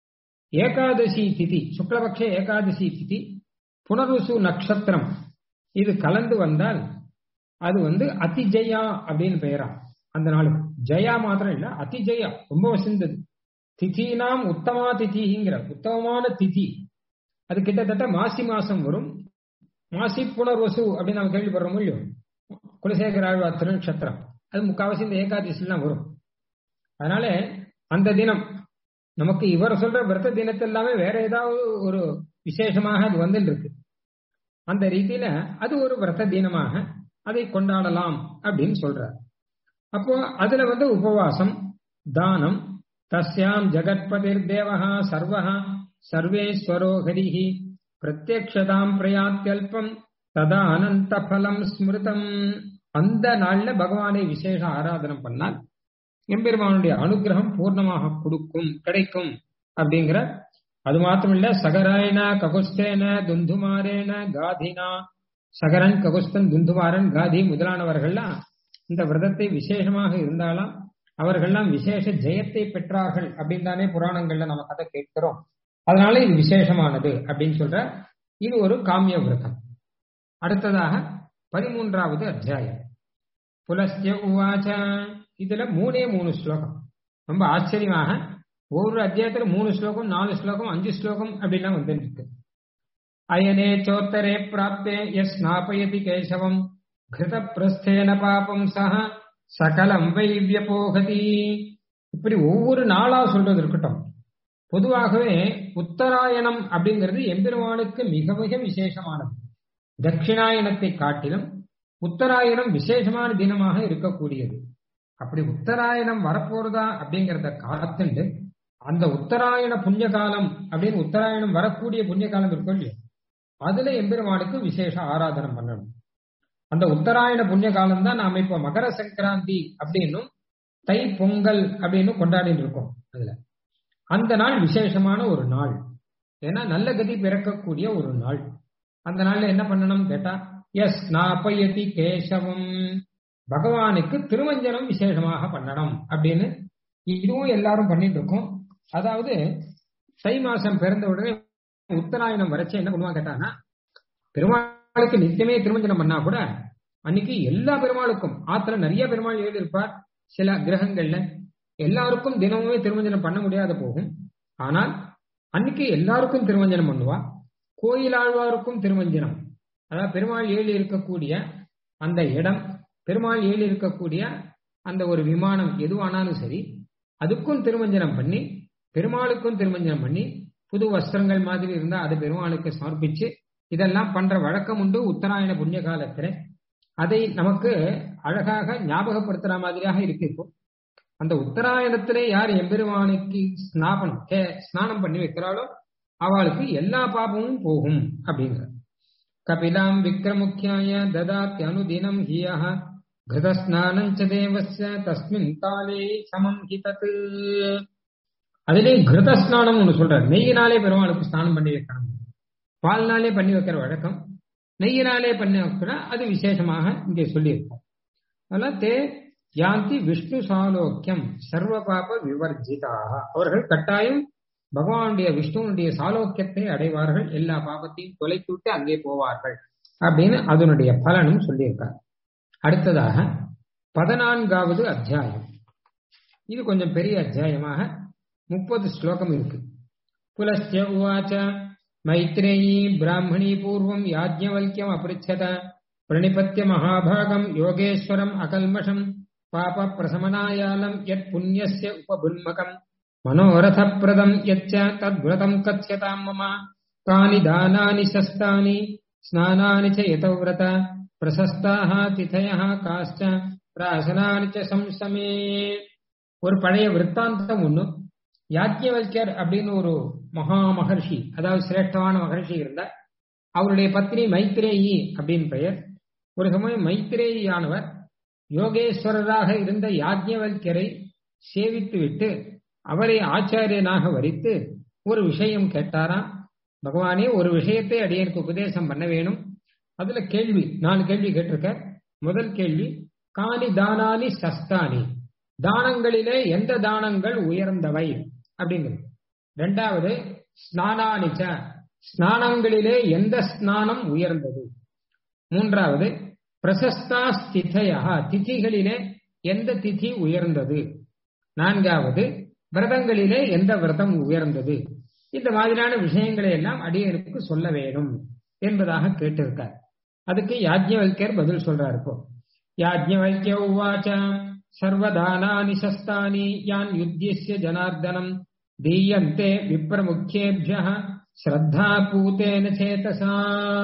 ஏகாதசி திதி சுக்லபக்ஷ ஏகாதசி திதி புனர்வசு நட்சத்திரம் இது கலந்து வந்தால் அது வந்து அதிஜயா அப்படின்னு பெயரா அந்த நாளுக்கு ஜெயா மாத்திரம் இல்ல அதிஜயா ரொம்ப வசந்தது திதினாம் உத்தமா திதிங்கிற உத்தமமான திதி அது கிட்டத்தட்ட மாசி மாசம் வரும் மாசி புனர்வசு அப்படின்னு நம்ம கேள்விப்படுறோம் இல்லையோ குலசேகர ஆழ்வார் திருநட்சத்திரம் அது முக்காவாசி இந்த ஏகாதசிலாம் வரும் அதனால அந்த தினம் நமக்கு இவர் சொல்ற விரத தினத்தை எல்லாமே வேற ஏதாவது ஒரு விசேஷமாக அது வந்துட்டு இருக்கு அந்த ரீதியில அது ஒரு விரத தினமாக அதை கொண்டாடலாம் அப்படின்னு சொல்றார் அப்போ அதுல வந்து உபவாசம் தானம் தஸ்யாம் ஜகத்பதிர் தேவஹா சர்வஹா சர்வேஸ்வரோ ஹரிஹி பிரத்யக்ஷதாம் பிரயாத்தியல்பம் ததா அனந்த பலம் ஸ்மிருதம் அந்த நாள்ல பகவானை விசேஷ ஆராதனம் பண்ணால் எம்பெருமானுடைய அனுகிரகம் பூர்ணமாக கொடுக்கும் கிடைக்கும் அப்படிங்கிற அது மாத்திரமில்ல சகராயன ககுஸ்தேன துந்துமாரேன காதினா சகரன் ககுஸ்தன் துந்துமாரன் காதி முதலானவர்கள்லாம் இந்த விரதத்தை விசேஷமாக இருந்தாலும் அவர்கள்லாம் விசேஷ ஜெயத்தை பெற்றார்கள் அப்படின்னு தானே புராணங்கள்ல நம்ம கதை கேட்கிறோம் அதனால இது விசேஷமானது அப்படின்னு சொல்ற இது ஒரு காமிய விரதம் அடுத்ததாக பதிமூன்றாவது அத்தியாயம் புலஸ்திய உவாச்ச இதுல மூணே மூணு ஸ்லோகம் ரொம்ப ஆச்சரியமாக ஒவ்வொரு அத்தியாயத்துல மூணு ஸ்லோகம் நாலு ஸ்லோகம் அஞ்சு ஸ்லோகம் அப்படிலாம் வந்துட்டு இருக்கு அயனே சோத்தரே பிராப்தே எஸ் நாபயதி கேசவம் கிருத பிரஸ்தேன பாபம் சக சகலம் வைவியபோகதி இப்படி ஒவ்வொரு நாளா சொல்றது இருக்கட்டும் பொதுவாகவே உத்தராயணம் அப்படிங்கிறது எம்பெருமானுக்கு மிக மிக விசேஷமானது தட்சிணாயனத்தை காட்டிலும் உத்தராயணம் விசேஷமான தினமாக இருக்கக்கூடியது அப்படி உத்தராயணம் வரப்போறதா அப்படிங்கறத காத்துண்டு அந்த உத்தராயண புண்ணிய காலம் அப்படின்னு உத்தராயணம் வரக்கூடிய புண்ணிய காலம் இருக்கும் இல்லையா அதுல எம்பெருமானுக்கு விசேஷ ஆராதனம் பண்ணணும் அந்த உத்தராயண புண்ணிய காலம் தான் நாம இப்ப மகர சங்கராந்தி அப்படின்னும் தை பொங்கல் அப்படின்னு கொண்டாடிட்டு இருக்கோம் அதுல அந்த நாள் விசேஷமான ஒரு நாள் ஏன்னா நல்ல கதி பிறக்கக்கூடிய ஒரு நாள் அந்த நாள்ல என்ன பண்ணணும் கேட்டா எஸ் நாபயதி கேசவம் பகவானுக்கு திருமஞ்சனம் விசேஷமாக பண்ணணும் அப்படின்னு இதுவும் எல்லாரும் பண்ணிட்டு இருக்கோம் அதாவது தை மாசம் பிறந்த உடனே உத்தராயணம் வரைச்சே என்ன பண்ணுவாங்க கேட்டாங்கன்னா பெருமாளுக்கு நித்தியமே திருமஞ்சனம் பண்ணா கூட அன்னைக்கு எல்லா பெருமாளுக்கும் ஆத்துல நிறைய பெருமாள் எழுதி இருப்பார் சில கிரகங்கள்ல எல்லாருக்கும் தினமுமே திருமஞ்சனம் பண்ண முடியாத போகும் ஆனால் அன்னைக்கு எல்லாருக்கும் திருமஞ்சனம் பண்ணுவா கோயில் ஆழ்வாருக்கும் திருமஞ்சனம் அதாவது பெருமாள் ஏழு இருக்கக்கூடிய அந்த இடம் பெருமாள் ஏழு இருக்கக்கூடிய அந்த ஒரு விமானம் எதுவானாலும் சரி அதுக்கும் திருமஞ்சனம் பண்ணி பெருமாளுக்கும் திருமஞ்சனம் பண்ணி புது வஸ்திரங்கள் மாதிரி இருந்தா அதை பெருமாளுக்கு சமர்ப்பிச்சு இதெல்லாம் பண்ற வழக்கம் உண்டு உத்தராயண புண்ணிய காலத்துல அதை நமக்கு அழகாக ஞாபகப்படுத்துற மாதிரியாக இருக்கு இப்போ அந்த உத்தராயணத்திலே யார் எம்பெருமானுக்கு ஸ்நாபனம் ஸ்நானம் பண்ணி வைக்கிறாளோ அவளுக்கு எல்லா பாபமும் போகும் அப்படிங்கிற கபிலாம் விக்ரமுக்கியாய ததாத்தி அனுதினம் ஹியஹ கிருதஸ்நானம் ச தேவஸ்ய தஸ்மின் காலே சமம் ஹி தத் அதிலே கிருதஸ்நானம் ஒன்று சொல்றாரு நெய்யினாலே பெருமாளுக்கு ஸ்நானம் பண்ணி வைக்கணும் பால்னாலே பண்ணி வைக்கிற வழக்கம் நெய்யினாலே பண்ணி வைக்கிற அது விசேஷமாக இங்கே சொல்லியிருக்கோம் அதெல்லாம் தே யாந்தி விஷ்ணு சாலோக்கியம் சர்வ பாப விவர்ஜிதாக அவர்கள் கட்டாயம் பகவானுடைய விஷ்ணுவனுடைய சாலோக்கியத்தை அடைவார்கள் எல்லா பாபத்தையும் தொலைத்து விட்டு அங்கே போவார்கள் அப்படின்னு அதனுடைய பலனும் சொல்லியிருக்கார் அடுத்ததாக பதினான்காவது அத்தியாயம் இது கொஞ்சம் பெரிய அத்தியாயமாக முப்பது ஸ்லோகம் இருக்கு புலஸ்ய உவாச்ச மைத்ரேயி பிராமணி பூர்வம் யாஜ்ஞவல்யம் அபிருச்சத பிரணிபத்திய மகாபாகம் யோகேஸ்வரம் அகல்மஷம் பாப பிரசமனாயாலம் யத் புண்ணியஸ்ய உபபுன்மகம் மனோரதப்பிரதம் யச்ச தத்விரதம் கத்யதாம் மம கானி தானானி சஸ்தானி ஸ்நானானி ச யதவ்ரத பிரசஸ்தாக திதய காஷ்ட பிராசனானி ச சம்சமே ஒரு பழைய விற்த்தாந்தம் ஒண்ணு யாக்கியவல்யர் அப்படின்னு ஒரு மகா மகர்ஷி அதாவது சிரேஷ்டமான மகர்ஷி இருந்தார் அவருடைய பத்னி மைத்ரேயி அப்படின்னு பெயர் ஒரு சமயம் மைத்ரேயியானவர் யோகேஸ்வரராக இருந்த யாஜ்யவல்யரை சேவித்து விட்டு அவரை ஆச்சாரியனாக வரித்து ஒரு விஷயம் கேட்டாராம் பகவானே ஒரு விஷயத்தை அடியனுக்கு உபதேசம் பண்ண வேணும் அதுல கேள்வி நாலு கேள்வி கேட்டிருக்க முதல் கேள்வி காணி தானானி சஸ்தானி தானங்களிலே எந்த தானங்கள் உயர்ந்தவை அப்படிங்கிறது ரெண்டாவது ஸ்நானானிச்ச ஸ்நானங்களிலே எந்த ஸ்நானம் உயர்ந்தது மூன்றாவது பிரசஸ்தா ஸ்திதையா திதிகளிலே எந்த திதி உயர்ந்தது நான்காவது விரதங்களிலே எந்த விரதம் உயர்ந்தது இந்த மாதிரியான விஷயங்களை எல்லாம் அடியனுக்கு சொல்ல வேணும் என்பதாக கேட்டிருக்கார் அதுக்கு யாஜ்ஞவல்யர் பதில் சொல்றாரு இப்போ யாஜ்ஞவல்ய உவாச்ச சர்வதானானி சஸ்தானி யான் யுத்தியஸ்ய ஜனார்தனம் தீயந்தே விப்ரமுக்கியேபிய ஸ்ரத்தா பூத்தேன சேதசா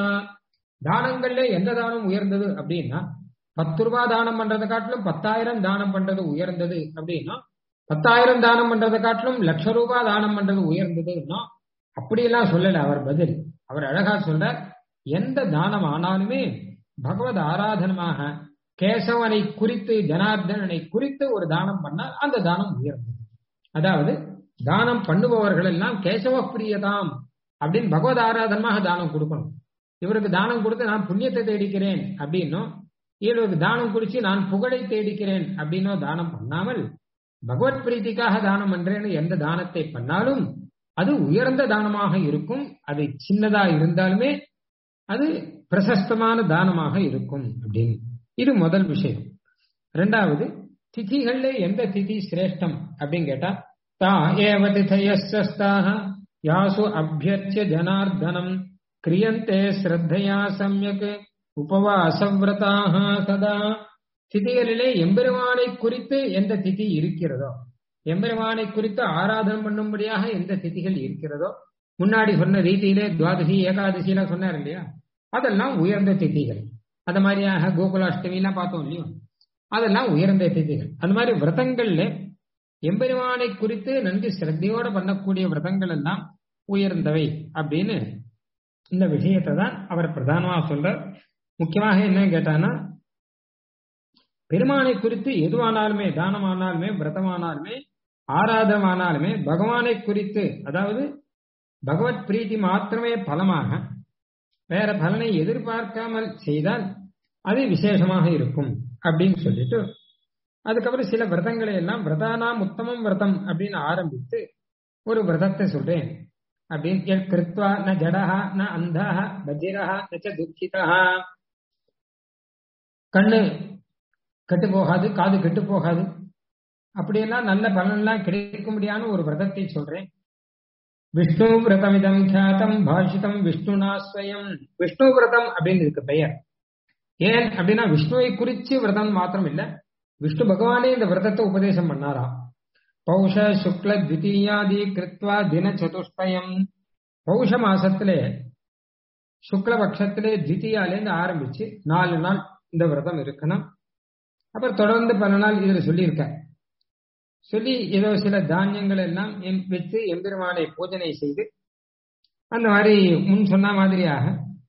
தானங்கள்ல எந்த தானம் உயர்ந்தது அப்படின்னா பத்து ரூபாய் தானம் பண்றதை காட்டிலும் பத்தாயிரம் தானம் பண்றது உயர்ந்தது அப்படின்னா பத்தாயிரம் தானம் பண்றதை காட்டிலும் லட்ச ரூபாய் தானம் பண்றது உயர்ந்ததுன்னா அப்படியெல்லாம் சொல்லல அவர் பதில் அவர் அழகா சொல்றார் எந்த தானம் ஆனாலுமே பகவத் ஆராதனமாக கேசவனை குறித்து ஜனார்தனனை குறித்து ஒரு தானம் பண்ணால் அந்த தானம் உயர்ந்தது அதாவது தானம் பண்ணுபவர்கள் எல்லாம் கேசவ பிரியதாம் அப்படின்னு பகவத் ஆராதனமாக தானம் கொடுக்கணும் இவருக்கு தானம் கொடுத்து நான் புண்ணியத்தை தேடிக்கிறேன் அப்படின்னும் இவருக்கு தானம் குறிச்சு நான் புகழை தேடிக்கிறேன் அப்படின்னோ தானம் பண்ணாமல் பகவத் பிரீத்திக்காக தானம் பண்றேன்னு எந்த தானத்தை பண்ணாலும் அது உயர்ந்த தானமாக இருக்கும் அது சின்னதா இருந்தாலுமே அது பிரசஸ்தமான தானமாக இருக்கும் அப்படின்னு இது முதல் விஷயம் ரெண்டாவது திதிகள்ல எந்த திதி சிரேஷ்டம் அப்படின்னு கேட்டா தா ஏவ திதயஸ்தாக யாசு அபியர்ச்சிய ஜனார்தனம் கிரியந்தே ஸ்ரத்தையா சமயக் உபவாசவிரதாக சதா திதிகளிலே எம்பெருமானை குறித்து எந்த திதி இருக்கிறதோ எம்பெருமானை குறித்து ஆராதனை பண்ணும்படியாக எந்த திதிகள் இருக்கிறதோ முன்னாடி சொன்ன ரீதியிலே துவாதசி ஏகாதசி எல்லாம் சொன்னார் இல்லையா அதெல்லாம் உயர்ந்த திதிகள் அந்த மாதிரியாக கோகுலாஷ்டமி எல்லாம் பார்த்தோம் இல்லையோ அதெல்லாம் உயர்ந்த திதிகள் அந்த மாதிரி விரதங்கள்ல எம்பெருமானை குறித்து நன்கு சிரத்தையோட பண்ணக்கூடிய விரதங்கள் எல்லாம் உயர்ந்தவை அப்படின்னு இந்த விஷயத்தை தான் அவர் பிரதானமாக சொல்றார் முக்கியமாக என்ன கேட்டானா பெருமானை குறித்து எதுவானாலுமே தானமானாலுமே விரதமானாலுமே ஆராதமானாலுமே பகவானை குறித்து அதாவது பகவத் பிரீத்தி மாத்திரமே பலமாக வேற பலனை எதிர்பார்க்காமல் செய்தால் அது விசேஷமாக இருக்கும் அப்படின்னு சொல்லிட்டு அதுக்கப்புறம் சில விரதங்களை எல்லாம் விரதானாம் உத்தமம் விரதம் அப்படின்னு ஆரம்பித்து ஒரு விரதத்தை சொல்றேன் அப்படின்னு கிருத்வா ந ஜடஹா ந அந்தஹா பஜிரஹா நச்ச துக்கிதா கண்ணு கெட்டு போகாது காது கெட்டு போகாது அப்படியெல்லாம் நல்ல பலன்லாம் கிடைக்கும்படியான ஒரு விரதத்தை சொல்றேன் விஷ்ணு விரதமிதம் கியாத்தம் பாஷிதம் விஷ்ணுனா ஸ்வயம் விஷ்ணு விரதம் அப்படின்னு இருக்கு பெயர் ஏன் அப்படின்னா விஷ்ணுவை குறிச்சு விரதம் மாத்திரம் இல்ல விஷ்ணு பகவானே இந்த விரதத்தை உபதேசம் பண்ணாராம் பௌஷ சுக்ல திவிதீயாதி கிருத்வா தின சதுஷ்டயம் பௌஷ மாசத்திலே சுக்லபக்ஷத்திலே தித்தியாலேருந்து ஆரம்பிச்சு நாலு நாள் இந்த விரதம் இருக்கணும் அப்புறம் தொடர்ந்து பல நாள் இதுல சொல்லியிருக்க சொல்லி ஏதோ சில தானியங்கள் எல்லாம் வச்சு எம்பெருமானை பூஜனை செய்து அந்த மாதிரி முன் சொன்ன மாதிரியாக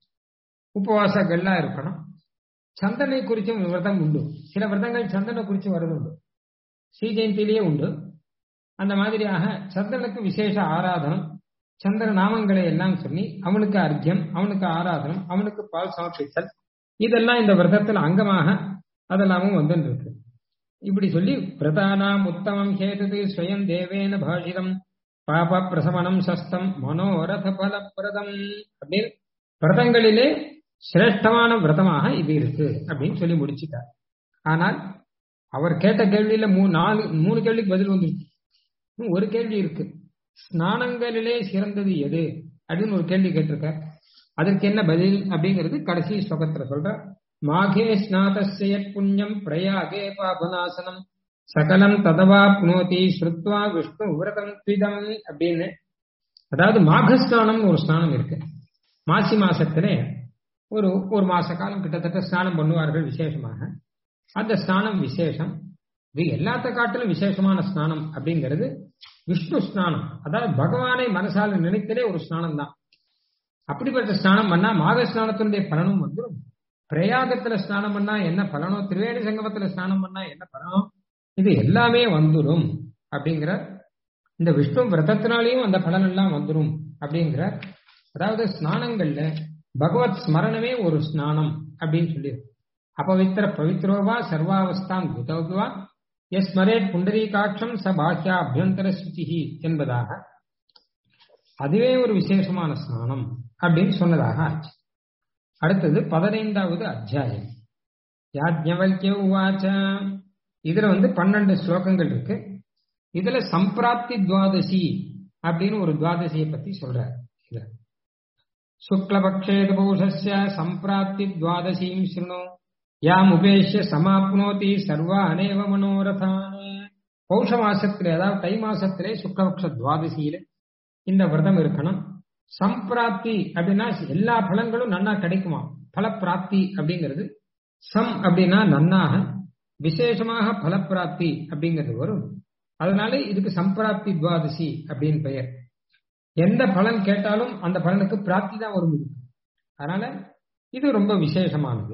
உபவாசங்கள்லாம் இருக்கணும் சந்தனை குறிச்சும் விரதம் உண்டு சில விரதங்கள் சந்தனை குறிச்சு வரது உண்டு ஸ்ரீ ஜெயந்திலேயே உண்டு அந்த மாதிரியாக சந்திரனுக்கு விசேஷ ஆராதனம் சந்திர நாமங்களை எல்லாம் சொல்லி அவனுக்கு அர்க்கியம் அவனுக்கு ஆராதனம் அவனுக்கு பால் சமர்ப்பித்தல் இதெல்லாம் இந்த விரதத்தில் அங்கமாக அதெல்லாமும் வந்துட்டு இருக்கு இப்படி சொல்லி விரதானாம் உத்தமம் கேதது ஸ்வயம் தேவேன பாஷிதம் பாப பிரசமனம் சஸ்தம் மனோரத பலப்பிரதம் அப்படின்னு விரதங்களிலே சிரேஷ்டமான விரதமாக இது இருக்கு அப்படின்னு சொல்லி முடிச்சுட்டார் ஆனால் அவர் கேட்ட கேள்வியில மூணு நாலு மூணு கேள்விக்கு பதில் வந்துருக்கு ஒரு கேள்வி இருக்கு ஸ்நானங்களிலே சிறந்தது எது அப்படின்னு ஒரு கேள்வி கேட்டிருக்க அதற்கு என்ன பதில் அப்படிங்கிறது கடைசி ஸ்லோகத்துல சொல்ற மாகே ஸ்நாதஸ்ய புண்ணியம் பிரயாகே பாபநாசனம் சகலம் ததவா புனோதி ஸ்ருத்வா விஷ்ணு விரதம் துவிதம் அப்படின்னு அதாவது மாக ஸ்நானம் ஒரு ஸ்நானம் இருக்கு மாசி மாசத்திலே ஒரு ஒரு மாச காலம் கிட்டத்தட்ட ஸ்நானம் பண்ணுவார்கள் விசேஷமாக அந்த ஸ்நானம் விசேஷம் இது எல்லாத்த காட்டிலும் விசேஷமான ஸ்நானம் அப்படிங்கிறது விஷ்ணு ஸ்நானம் அதாவது பகவானை மனசால நினைத்தலே ஒரு ஸ்நானம் தான் அப்படிப்பட்ட ஸ்நானம் பண்ணா மாக ஸ்நானத்தினுடைய பலனும் வந்துடும் பிரயாகத்துல ஸ்நானம் பண்ணா என்ன பலனோ திரிவேணி சங்கமத்துல ஸ்நானம் பண்ணா என்ன பலனோ இது எல்லாமே வந்துடும் அப்படிங்கிற இந்த விஷ்ணு விரதத்தினாலையும் அந்த பலன் எல்லாம் வந்துடும் அப்படிங்கிற அதாவது ஸ்நானங்கள்ல பகவத் ஸ்மரணமே ஒரு ஸ்நானம் அப்படின்னு சொல்லி அபவித்திர பவித்ரோவா சர்வாவஸ்தாம் குதோகுவா எஸ் மரேட் புண்டரீகாட்சம் ச பாக்கியா அபியந்தர சுச்சிஹி என்பதாக அதுவே ஒரு விசேஷமான ஸ்நானம் அப்படின்னு சொன்னதாக ஆச்சு அடுத்தது பதினைந்தாவது அத்தியாயம் யாஜ்ஞவல்கிய உவாச்ச இதுல வந்து பன்னெண்டு ஸ்லோகங்கள் இருக்கு இதுல சம்பிராப்தி துவாதசி அப்படின்னு ஒரு துவாதசியை பத்தி சொல்றார் இதுல சுக்லபக்ஷேத பௌஷஸ்ய சம்பிராப்தி துவாதசீம் ஸ்ருணு யாம் உபேஷ்ய சமாப்னோதி சர்வா அநேவ மனோரதானே பௌஷ மாசத்திலே அதாவது தை மாசத்திலே சுக்லபக்ஷ துவாதசியில இந்த விரதம் இருக்கணும் சம்பிராப்தி அப்படின்னா எல்லா பலன்களும் நன்னா கிடைக்குமா பலப்பிராப்தி அப்படிங்கிறது சம் அப்படின்னா நன்னாக விசேஷமாக பலப்பிராப்தி அப்படிங்கிறது வரும் அதனால இதுக்கு சம்பிராப்தி துவாதசி அப்படின்னு பெயர் எந்த பலன் கேட்டாலும் அந்த பலனுக்கு பிராப்தி தான் வரும் இது அதனால இது ரொம்ப விசேஷமானது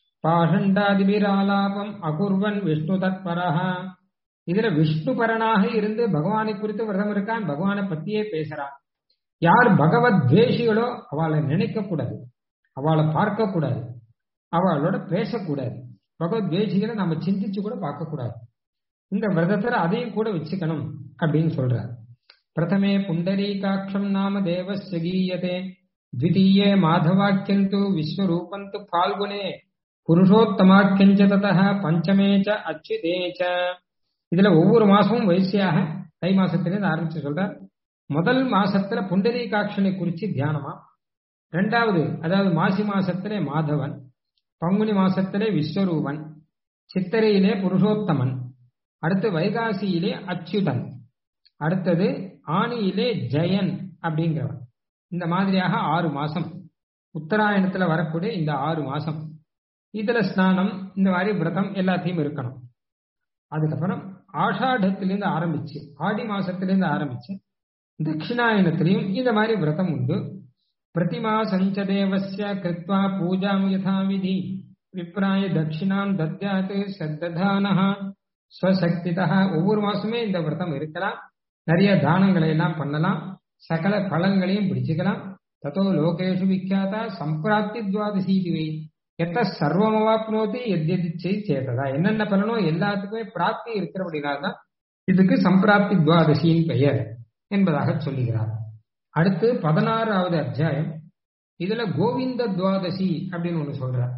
பாஷண்டாதிபிராலாபம் அகுர்வன் விஷ்ணு தத்பரஹா இதுல விஷ்ணு பரனாக இருந்து பகவானை குறித்து விரதம் இருக்கான் பகவானை பத்தியே பேசுறான் யார் பகவத் துவேஷிகளோ அவளை நினைக்க கூடாது அவளை பார்க்க கூடாது அவளோட பேசக்கூடாது பகவத் துவேஷிகளை நம்ம சிந்திச்சு கூட பார்க்க கூடாது இந்த விரதத்துல அதையும் கூட வச்சுக்கணும் அப்படின்னு சொல்றார் பிரதமே புண்டரீகாட்சம் நாம தேவஸ்ய கீயதே द्वितीये माधवाख्यन्तु विश्वरूपन्तु फाल्गुने புருஷோத்தமாக்கியஞ்ச ததः பஞ்சமே ச அச்சுதே ச இதுல ஒவ்வொரு மாசமும் வரிசையாக தை மாசத்திலிருந்து ஆரம்பிச்சு சொல்றார் முதல் மாசத்துல புண்டரீகாட்சனை குறிச்சு தியானமா ரெண்டாவது அதாவது மாசி மாசத்திலே மாதவன் பங்குனி மாசத்திலே விஸ்வரூபன் சித்திரையிலே புருஷோத்தமன் அடுத்து வைகாசியிலே அச்சுதன் அடுத்தது ஆணியிலே ஜெயன் அப்படிங்கிறவன் இந்த மாதிரியாக ஆறு மாசம் உத்தராயணத்துல வரக்கூடிய இந்த ஆறு மாசம் இதுல ஸ்நானம் இந்த மாதிரி விரதம் எல்லாத்தையும் இருக்கணும் அதுக்கப்புறம் ஆஷாடத்திலிருந்து ஆரம்பிச்சு ஆடி மாசத்திலிருந்து ஆரம்பிச்சு தட்சிணாயனத்திலையும் இந்த மாதிரி விரதம் உண்டு பிரதிமா சஞ்சதேவசிய கிருத்வா பூஜாம் யதாவிதி விப்ராய தட்சிணாம் தத்யாத் சத்ததானஹா ஸ்வசக்திதா ஒவ்வொரு மாசமே இந்த விரதம் இருக்கலாம் நிறைய தானங்களை எல்லாம் பண்ணலாம் சகல பலன்களையும் பிடிச்சுக்கலாம் தத்தோ லோகேஷு விக்கியாதா சம்பிராப்தி துவாதசீதிவை எத்த சர்வமவாப்னோதி எத்யதிச்சை சேததா என்னென்ன பலனோ எல்லாத்துக்குமே பிராப்தி இருக்கிறபடினால்தான் இதுக்கு சம்பிராப்தி துவாதசியின் பெயர் என்பதாக சொல்லுகிறார் அடுத்து பதினாறாவது அத்தியாயம் இதுல கோவிந்த துவாதசி அப்படின்னு ஒண்ணு சொல்றார்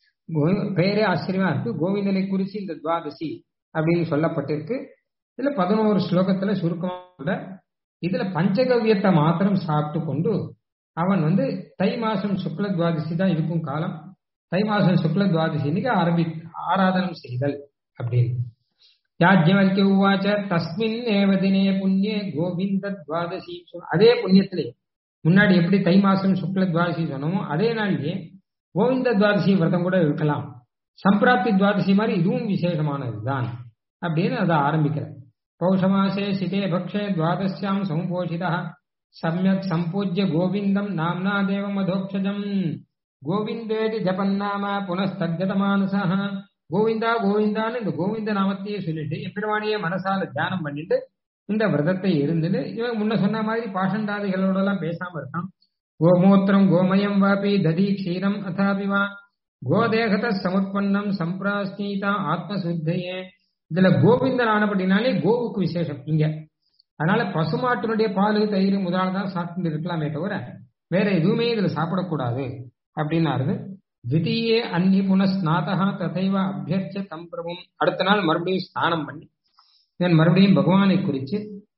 பெயரே ஆச்சரியமா இருக்கு கோவிந்தனை குறிச்சு இந்த துவாதசி அப்படின்னு சொல்லப்பட்டிருக்கு இதுல பதினோரு ஸ்லோகத்துல சுருக்கமாக இதுல பஞ்சகவ்யத்தை மாத்திரம் சாப்பிட்டு கொண்டு அவன் வந்து தை மாசம் சுக்ல துவாதசி தான் இருக்கும் காலம் தை மாசம் சுக்ல துவாதசி இன்னைக்கு ஆரம்பி ஆராதனம் செய்தல் அப்படின்னு யாஜ்யவல்கிய உவாச்ச தஸ்மின் ஏவதினே புண்ணிய கோவிந்த துவாதசி அதே புண்ணியத்திலே முன்னாடி எப்படி தை மாசம் சுக்ல துவாதசி சொன்னோமோ அதே நாள்லயே கோவிந்த துவாதசி விரதம் கூட இருக்கலாம் சம்பிராப்தி துவாதசி மாதிரி இதுவும் விசேஷமானதுதான் அப்படின்னு அதை ஆரம்பிக்கிறேன் பௌஷமாசே சிதே பக்ஷே துவாதசியாம் சமுபோஷிதா சமயக் சம்பூஜ்ய கோவிந்தம் நாம்னா தேவ மதோக்ஷஜம் கோவிந்தேதி ஜபன்னாம புனஸ்தகதமானசா கோவிந்தா கோவிந்தான்னு இந்த கோவிந்த நாமத்தையே சொல்லிட்டு எப்பிரமாணிய மனசால தியானம் பண்ணிட்டு இந்த விரதத்தை இருந்துட்டு இவன் முன்ன சொன்ன மாதிரி பாஷண்டாதிகளோட எல்லாம் பேசாம இருக்கான் கோமூத்திரம் கோமயம் வாபி ததி க்ஷீரம் அதாபிவா கோதேகத சமுத்பன்னம் சம்பிராஸ்னீதா ஆத்மசுத்தையே இதுல கோவிந்தன் ஆனப்படினாலே கோவுக்கு விசேஷம் இங்க அதனால பசுமாட்டினுடைய பால் தயிர் முதலாக தான் சாப்பிட்டு இருக்கலாமே தவிர வேற எதுவுமே இதுல சாப்பிடக்கூடாது அப்படின்னாரு தித்தியே அன்னி புனஸ்நாதா ததைவ அபியர்ச்ச தம் பிரபும் அடுத்த நாள் மறுபடியும் ஸ்நானம் பண்ணி தென் மறுபடியும் பகவானை குறித்து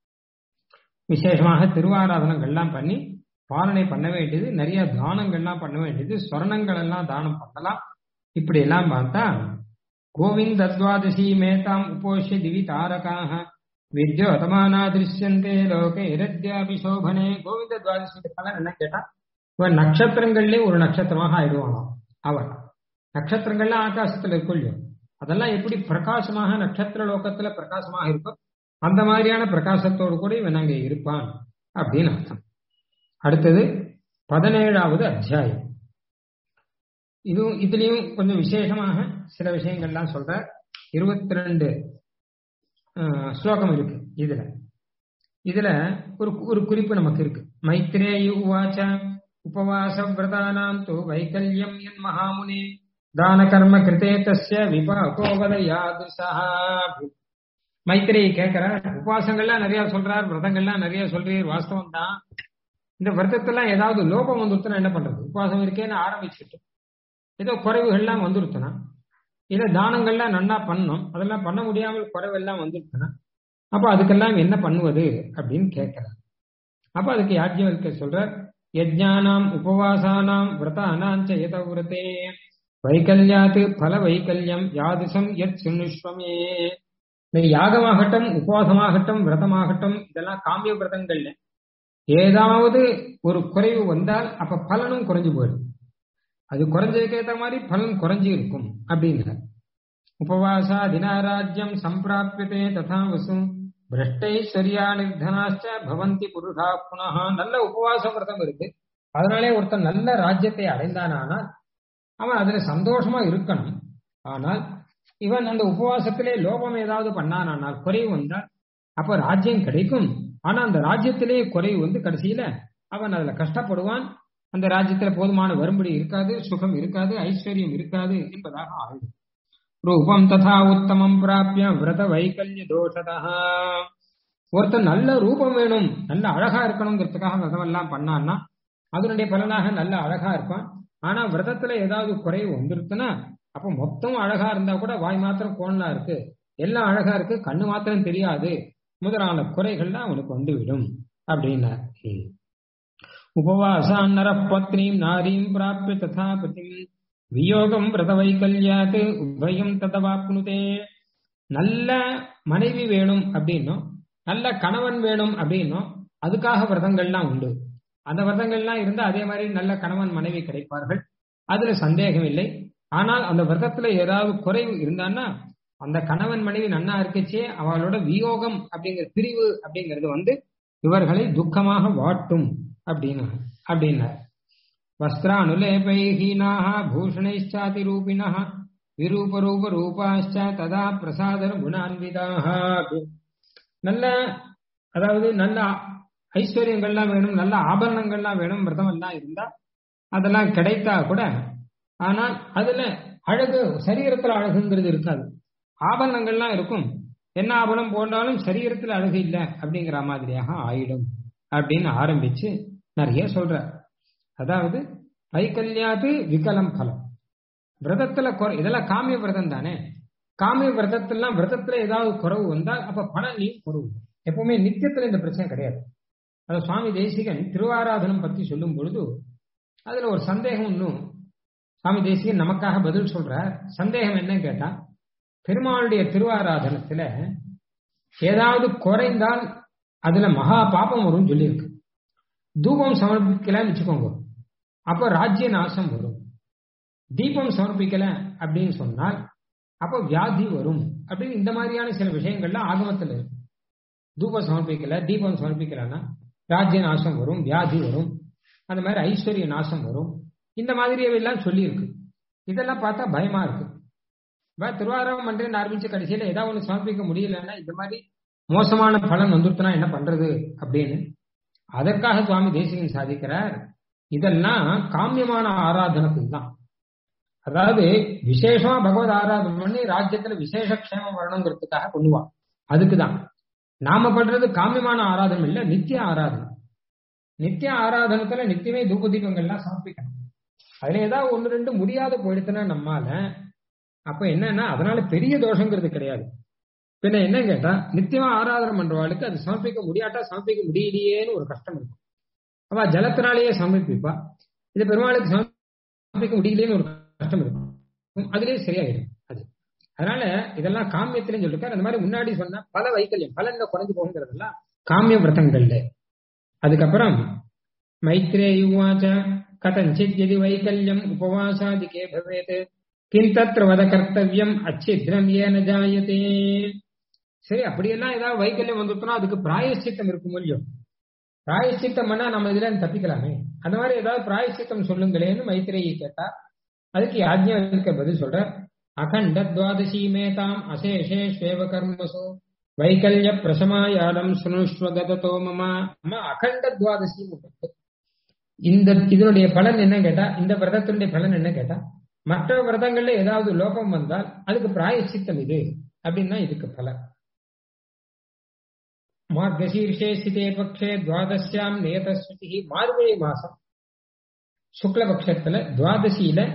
விசேஷமாக திருவாராதனங்கள்லாம் பண்ணி பாலனை பண்ண வேண்டியது நிறைய தானங்கள்லாம் பண்ண வேண்டியது ஸ்வர்ணங்கள் எல்லாம் தானம் பண்ணலாம் இப்படி எல்லாம் பார்த்தா கோவிந்த துவாதசி மேதாம் உபோஷ்ய திவி தாரகாக வித்யோதமானா திருஷ்யந்தே லோக இரத்யாபி சோபனே கோவிந்த துவாதசி பலன் என்ன கேட்டா இவன் நட்சத்திரங்கள்லே ஒரு நட்சத்திரமாக ஆயிடுவானாம் அவன் நட்சத்திரங்கள்லாம் ஆகாசத்துல இருக்கும் இல்லையோ அதெல்லாம் எப்படி பிரகாசமாக நட்சத்திர லோகத்துல பிரகாசமாக இருக்கும் அந்த மாதிரியான பிரகாசத்தோடு கூட இவன் அங்கே இருப்பான் அப்படின்னு அர்த்தம் அடுத்தது பதினேழாவது அத்தியாயம் இதுவும் இதுலயும் கொஞ்சம் விசேஷமாக சில விஷயங்கள்லாம் சொல்ற இருபத்தி ரெண்டு ஸ்லோகம் இருக்கு இதுல இதுல ஒரு ஒரு குறிப்பு நமக்கு இருக்கு மைத்ரேயு உவாச்ச உபவாச விரதானாம் து வைக்கல்யம் என் மகாமுனி தான கர்ம கிருத்தே தஸ்ய விபாகோவத யாதுசா மைத்திரேயி கேட்கிற உபவாசங்கள்லாம் நிறைய சொல்றார் விரதங்கள்லாம் நிறைய சொல்றீர் வாஸ்தவம் தான் இந்த விரதத்தெல்லாம் ஏதாவது லோபம் வந்துருச்சுன்னா என்ன பண்றது உபவாசம் இருக்கேன்னு ஆரம்பிச்சுட்டு ஏதோ குறைவுகள்லாம் வந்துருச்சுனா இல்ல தானங்கள்லாம் நன்னா பண்ணணும் அதெல்லாம் பண்ண முடியாமல் குறைவெல்லாம் வந்துருச்சுனா அப்ப அதுக்கெல்லாம் என்ன பண்ணுவது அப்படின்னு கேட்கிறார் அப்ப அதுக்கு யாஜ்யவல்க சொல்றார் யஜ்ஞானாம் உபவாசானாம் விரதானாஞ்ச எத விரதே வைக்கல்யாத்து பல வைக்கல்யம் யாதிசம் எத் சுனுஷ்வமே இந்த யாகமாகட்டும் உபவாசமாகட்டும் விரதமாகட்டும் இதெல்லாம் காமிய விரதங்கள்ல ஏதாவது ஒரு குறைவு வந்தால் அப்ப பலனும் குறைஞ்சு போயிடும் அது குறைஞ்சதுக்கு ஏற்ற மாதிரி பலன் குறைஞ்சு இருக்கும் அப்படிங்கிற உபவாசா தினாராஜ்யம் சம்பிராபியதே ததா வசு பிரஷ்டைஸ்வரியா நிர்தனாச்ச பவந்தி புருஷா புனகா நல்ல உபவாச விரதம் இருக்கு அதனாலே ஒருத்தன் நல்ல ராஜ்யத்தை அடைந்தானால் அவன் அதுல சந்தோஷமா இருக்கணும் ஆனால் இவன் அந்த உபவாசத்திலே லோபம் ஏதாவது பண்ணானால் குறைவு வந்தால் அப்ப ராஜ்யம் கிடைக்கும் ஆனா அந்த ராஜ்யத்திலே குறைவு வந்து கடைசியில அவன் அதுல கஷ்டப்படுவான் அந்த ராஜ்யத்துல போதுமான வரும்படி இருக்காது சுகம் இருக்காது ஐஸ்வர்யம் இருக்காது என்பதாக ஆயிடும் ரூபம் ததா உத்தமம் பிராப்பிய விரத வைக்கல்ய தோஷதா ஒருத்தன் நல்ல ரூபம் வேணும் நல்ல அழகா இருக்கணுங்கிறதுக்காக விரதம் எல்லாம் பண்ணான்னா அதனுடைய பலனாக நல்ல அழகா இருப்பான் ஆனா விரதத்துல ஏதாவது குறைவு வந்துருக்குன்னா அப்ப மொத்தம் அழகா இருந்தா கூட வாய் மாத்திரம் கோணலா இருக்கு எல்லாம் அழகா இருக்கு கண்ணு மாத்திரம் தெரியாது முதலான குறைகள்லாம் அவனுக்கு வந்துவிடும் அப்படின்னார் உபவாசான் நரப்பத்னீம் நாரீம் பிராப்பிய ததா பதிம் வியோகம் விரத வைக்கல்யாத் உபயம் ததவாப்னுதே நல்ல மனைவி வேணும் அப்படின்னும் நல்ல கணவன் வேணும் அப்படின்னும் அதுக்காக விரதங்கள்லாம் உண்டு அந்த விரதங்கள்லாம் இருந்தா அதே மாதிரி நல்ல கணவன் மனைவி கிடைப்பார்கள் அதுல சந்தேகம் இல்லை ஆனால் அந்த விரதத்துல ஏதாவது குறைவு இருந்தான்னா அந்த கணவன் மனைவி நன்னா இருக்கச்சே அவளோட வியோகம் அப்படிங்கிற பிரிவு அப்படிங்கிறது வந்து இவர்களை துக்கமாக வாட்டும் அப்படின்னு அப்படின்னார் வஸ்திரானுலேபைஹீனாக பூஷணைச்சாதி ரூபிணः விரூபரூப ரூபாச்ச ததா பிரசாதர் குணான்விதாக நல்ல அதாவது நல்ல ஐஸ்வர்யங்கள்லாம் வேணும் நல்ல ஆபரணங்கள்லாம் வேணும் விரதம் எல்லாம் இருந்தா அதெல்லாம் கிடைத்தா கூட ஆனால் அதுல அழகு சரீரத்துல அழகுங்கிறது இருக்காது ஆபரணங்கள்லாம் இருக்கும் என்ன ஆபரணம் போட்டாலும் சரீரத்துல அழகு இல்லை அப்படிங்கிற மாதிரியாக ஆயிடும் அப்படின்னு ஆரம்பிச்சு நிறைய சொல்ற அதாவது வைக்கல்யாது விகலம் பலம் விரதத்துல குறை இதெல்லாம் காமிய விரதம் தானே காமிய விரதத்திலாம் விரதத்துல ஏதாவது குறவு வந்தால் அப்ப பலன்லையும் குறவு எப்பவுமே நித்தியத்துல இந்த பிரச்சனை கிடையாது அது சுவாமி தேசிகன் திருவாராதனம் பத்தி சொல்லும் பொழுது அதுல ஒரு சந்தேகம் இன்னும் சுவாமி தேசிகன் நமக்காக பதில் சொல்ற சந்தேகம் என்னன்னு கேட்டா பெருமாளுடைய திருவாராதனத்துல ஏதாவது குறைந்தால் அதுல மகா பாப்பம் வரும்னு சொல்லியிருக்கு தூபம் சமர்ப்பிக்கலன்னு வச்சுக்கோங்க அப்ப ராஜ்ய நாசம் வரும் தீபம் சமர்ப்பிக்கல அப்படின்னு சொன்னால் அப்ப வியாதி வரும் அப்படின்னு இந்த மாதிரியான சில விஷயங்கள்லாம் ஆகமத்தில் இருக்கு தூபம் சமர்ப்பிக்கல தீபம் சமர்ப்பிக்கலன்னா ராஜ்ய நாசம் வரும் வியாதி வரும் அந்த மாதிரி ஐஸ்வர்ய நாசம் வரும் இந்த மாதிரி எல்லாம் சொல்லியிருக்கு இதெல்லாம் பார்த்தா பயமா இருக்கு திருவாரூரம் மன்றேன் ஆரம்பிச்ச கடைசியில ஏதாவது ஒன்று சமர்ப்பிக்க முடியலன்னா இந்த மாதிரி மோசமான பலன் வந்துருத்துனா என்ன பண்றது அப்படின்னு அதற்காக சுவாமி தேசிகன் சாதிக்கிறார் இதெல்லாம் காமியமான ஆராதனத்துக்கு தான் அதாவது விசேஷமா பகவத் ஆராதனை பண்ணி ராஜ்யத்துல விசேஷ க்ஷேமம் வரணுங்கிறதுக்காக பண்ணுவா அதுக்குதான் நாம பண்றது காமியமான ஆராதனம் இல்ல நித்திய ஆராதனை நித்திய ஆராதனத்துல நித்தியமே தூப தீபங்கள்லாம் சமர்ப்பிக்கணும் அதுல ஏதாவது ஒன்று ரெண்டு முடியாத போயிடுச்சுன்னா நம்மால அப்ப என்னன்னா அதனால பெரிய தோஷங்கிறது கிடையாது பின்ன என்ன கேட்டா நித்தியமா ஆராதனை பண்றவாளுக்கு அது சமர்ப்பிக்க முடியாட்டா சமர்ப்பிக்க முடியலையேன்னு ஒரு கஷ்டம் இருக்கும் அவ ஜலத்தினாலேயே சமர்ப்பிப்பா இது பெருமாளுக்கு சமர்ப்பிக்க முடியலையேன்னு ஒரு கஷ்டம் இருக்கும் அதுலயே சரியாயிடும் அது அதனால இதெல்லாம் காமியத்திலும் சொல்லிருக்காரு அந்த மாதிரி முன்னாடி சொன்ன பல வைக்கல்யம் பலன்ல குறைஞ்சு போகுங்கிறதெல்லாம் காமிய விரதங்கள்ல அதுக்கப்புறம் மைத்ரேயுவாச்ச கதஞ்சித் எதி வைக்கல்யம் உபவாசாதிகே பவேத் கிந்தத்திர வத கர்த்தவியம் அச்சித்ரம் ஏன ஜாயதே சரி அப்படியெல்லாம் ஏதாவது வைக்கல்யம் வந்துட்டோம்னா அதுக்கு பிராயசித்தம் இருக்கும் இல்லையோ பிராயசித்தம் பண்ணா நம்ம இதுல தப்பிக்கலாமே அந்த மாதிரி ஏதாவது பிராயசித்தம் சொல்லுங்களேன்னு மைத்திரேயி கேட்டா அதுக்கு யாஜ்ஞா பதில் சொல்ற அகண்ட துவாதசி மேதாம் அசேஷே ஸ்வேவ கர்மசோ வைக்கல்ய பிரசமாயாடம் சுனுஷ்வகதோ மமா அம்மா அகண்ட துவாதசி இந்த இதனுடைய பலன் என்ன கேட்டா இந்த விரதத்தினுடைய பலன் என்ன கேட்டா மற்ற விரதங்கள்ல ஏதாவது லோகம் வந்தால் அதுக்கு பிராயசித்தம் இது அப்படின்னா இதுக்கு பலன் மார்கசீர்ஷே சிதே பக்ஷே துவாதசியாம் நேதஸ்வதி மார்கழி மாசம் சுக்லபக்ஷத்துல துவாதசியில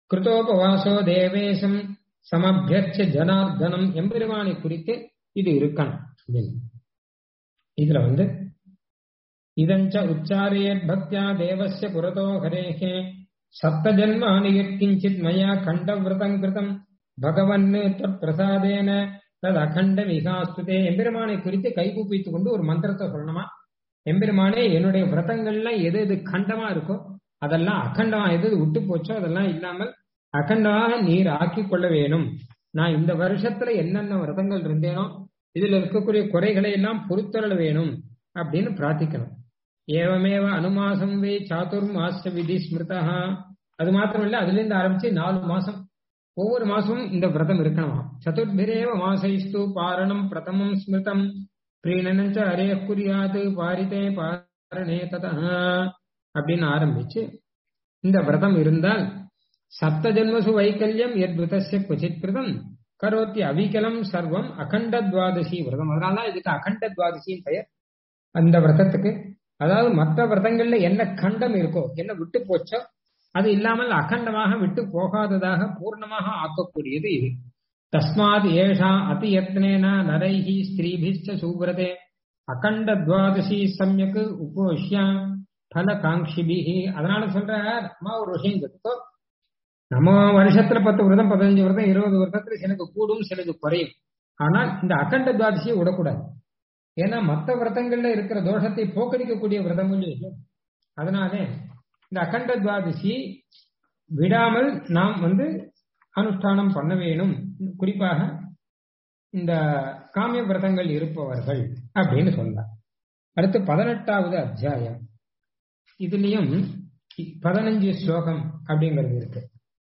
கிருதோபவாசோ தேவேசம் சமபியர்ச்ச ஜனார்தனம் எம்பெருமானை குறித்து இது இருக்கணும் அப்படின்னு. இதுல வந்து இதஞ்ச உச்சாரியேத் பக்தியா தேவஸ்ய புரதோ ஹரேஹே சப்த ஜன்மானி யத்கிஞ்சித் மயா கண்டவிரதம் கிருதம் பகவன் பிரசாதேன தது அகண்ட விகாஸ்துதே எம்பெருமானை குறித்து கைகூப்பித்துக் கொண்டு ஒரு மந்திரத்தை சொல்லணுமா எம்பெருமானே என்னுடைய விரதங்கள்லாம் எது எது கண்டமா இருக்கோ அதெல்லாம் அகண்டமா எது எது விட்டு போச்சோ அதெல்லாம் இல்லாமல் அகண்டமாக நீர் ஆக்கி கொள்ள வேணும் நான் இந்த வருஷத்துல என்னென்ன விரதங்கள் இருந்தேனோ இதுல இருக்கக்கூடிய குறைகளை எல்லாம் பொறுத்தருள வேணும் அப்படின்னு பிரார்த்திக்கணும் ஏவமேவ அனுமாசம் வே சாதுர் மாச விதி ஸ்மிருதா அது மாத்திரம் இல்ல அதுல இருந்து ஆரம்பிச்சு நாலு மாசம் ஒவ்வொரு மாசமும் இந்த விரதம் இருக்கணுமா சதுர்பிரேவ மாசைஸ்து பாரணம் பிரதமம் ஸ்மிருதம் பிரீணனஞ்ச அரே குறியாது பாரிதே பாரணே ததா அப்படின்னு ஆரம்பிச்சு இந்த விரதம் இருந்தால் சப்த ஜென்மசு வைக்கல்யம் எத் விரதஸ்ய குச்சித் கிருதம் கரோத்தி அவிகலம் சர்வம் அகண்ட துவாதசி விரதம் அதனால இதுக்கு அகண்ட துவாதசியின் பெயர் அந்த விரதத்துக்கு அதாவது மற்ற விரதங்கள்ல என்ன கண்டம் இருக்கோ என்ன விட்டு போச்சோ அது இல்லாமல் அகண்டமாக விட்டு போகாததாக பூர்ணமாக ஆக்கக்கூடியது இது தஸ்மாத் ஏஷா அதி யத்னேன நரைஹி ஸ்திரீபிஷ்ட சூபிரதே அகண்ட துவாதசி சமயக்கு உபோஷ்யா பல காங்கிபிஹி அதனால சொல்ற அம்மா ஒரு விஷயம் கத்துக்கோ நம்ம வருஷத்துல பத்து விரதம் பதினஞ்சு விரதம் இருபது விரதத்துல சிலது கூடும் சிலது குறையும் ஆனால் இந்த அகண்ட துவாதசியை விடக்கூடாது ஏன்னா மற்ற விரதங்கள்ல இருக்கிற தோஷத்தை போக்கடிக்கக்கூடிய விரதம் விஷயம் அதனாலே இந்த அகண்ட துவாதசி விடாமல் நாம் வந்து அனுஷ்டானம் பண்ண வேணும் குறிப்பாக இந்த காமிய விரதங்கள் இருப்பவர்கள் அப்படின்னு சொல்லலாம் அடுத்து பதினெட்டாவது அத்தியாயம் இதுலயும் பதினஞ்சு ஸ்லோகம் அப்படிங்கிறது இருக்கு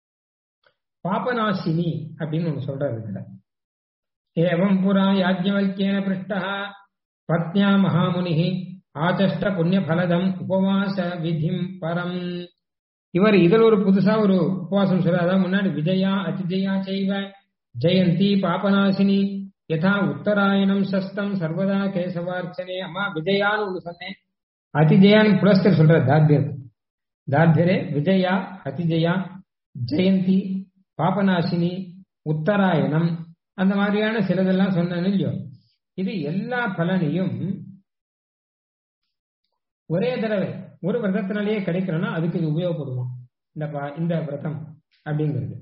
பாபநாசினி அப்படின்னு ஒண்ணு சொல்றாரு இதுல ஏவம் புரா யாஜ்ஞவல்யேன பிருஷ்டா பத்னியா மகாமுனி ஆச்சஷ்ட புண்ணிய பலதம் உபவாச விதிம் பரம் இவர் இதுல ஒரு புதுசா ஒரு உபவாசம் சொல்ற அதாவது முன்னாடி விஜயா அதிஜயா செய்வ ஜெயந்தி பாபநாசினி யதா உத்தராயணம் சஸ்தம் சர்வதா கேசவார்ச்சனே அம்மா விஜயான்னு ஒண்ணு சொன்னேன் அதிஜயான்னு புலஸ்தர் சொல்ற தார்பியர் தார்பியரே விஜயா அதிஜயா ஜெயந்தி பாபநாசினி உத்தராயணம் அந்த மாதிரியான சிலதெல்லாம் சொன்னேன்னு இல்லையோ இது எல்லா பலனையும் ஒரே தடவை ஒரு விரதத்தினாலேயே கிடைக்கணும்னா அதுக்கு இது உபயோகப்படுவோம் இந்த இந்த விரதம் அப்படிங்கிறது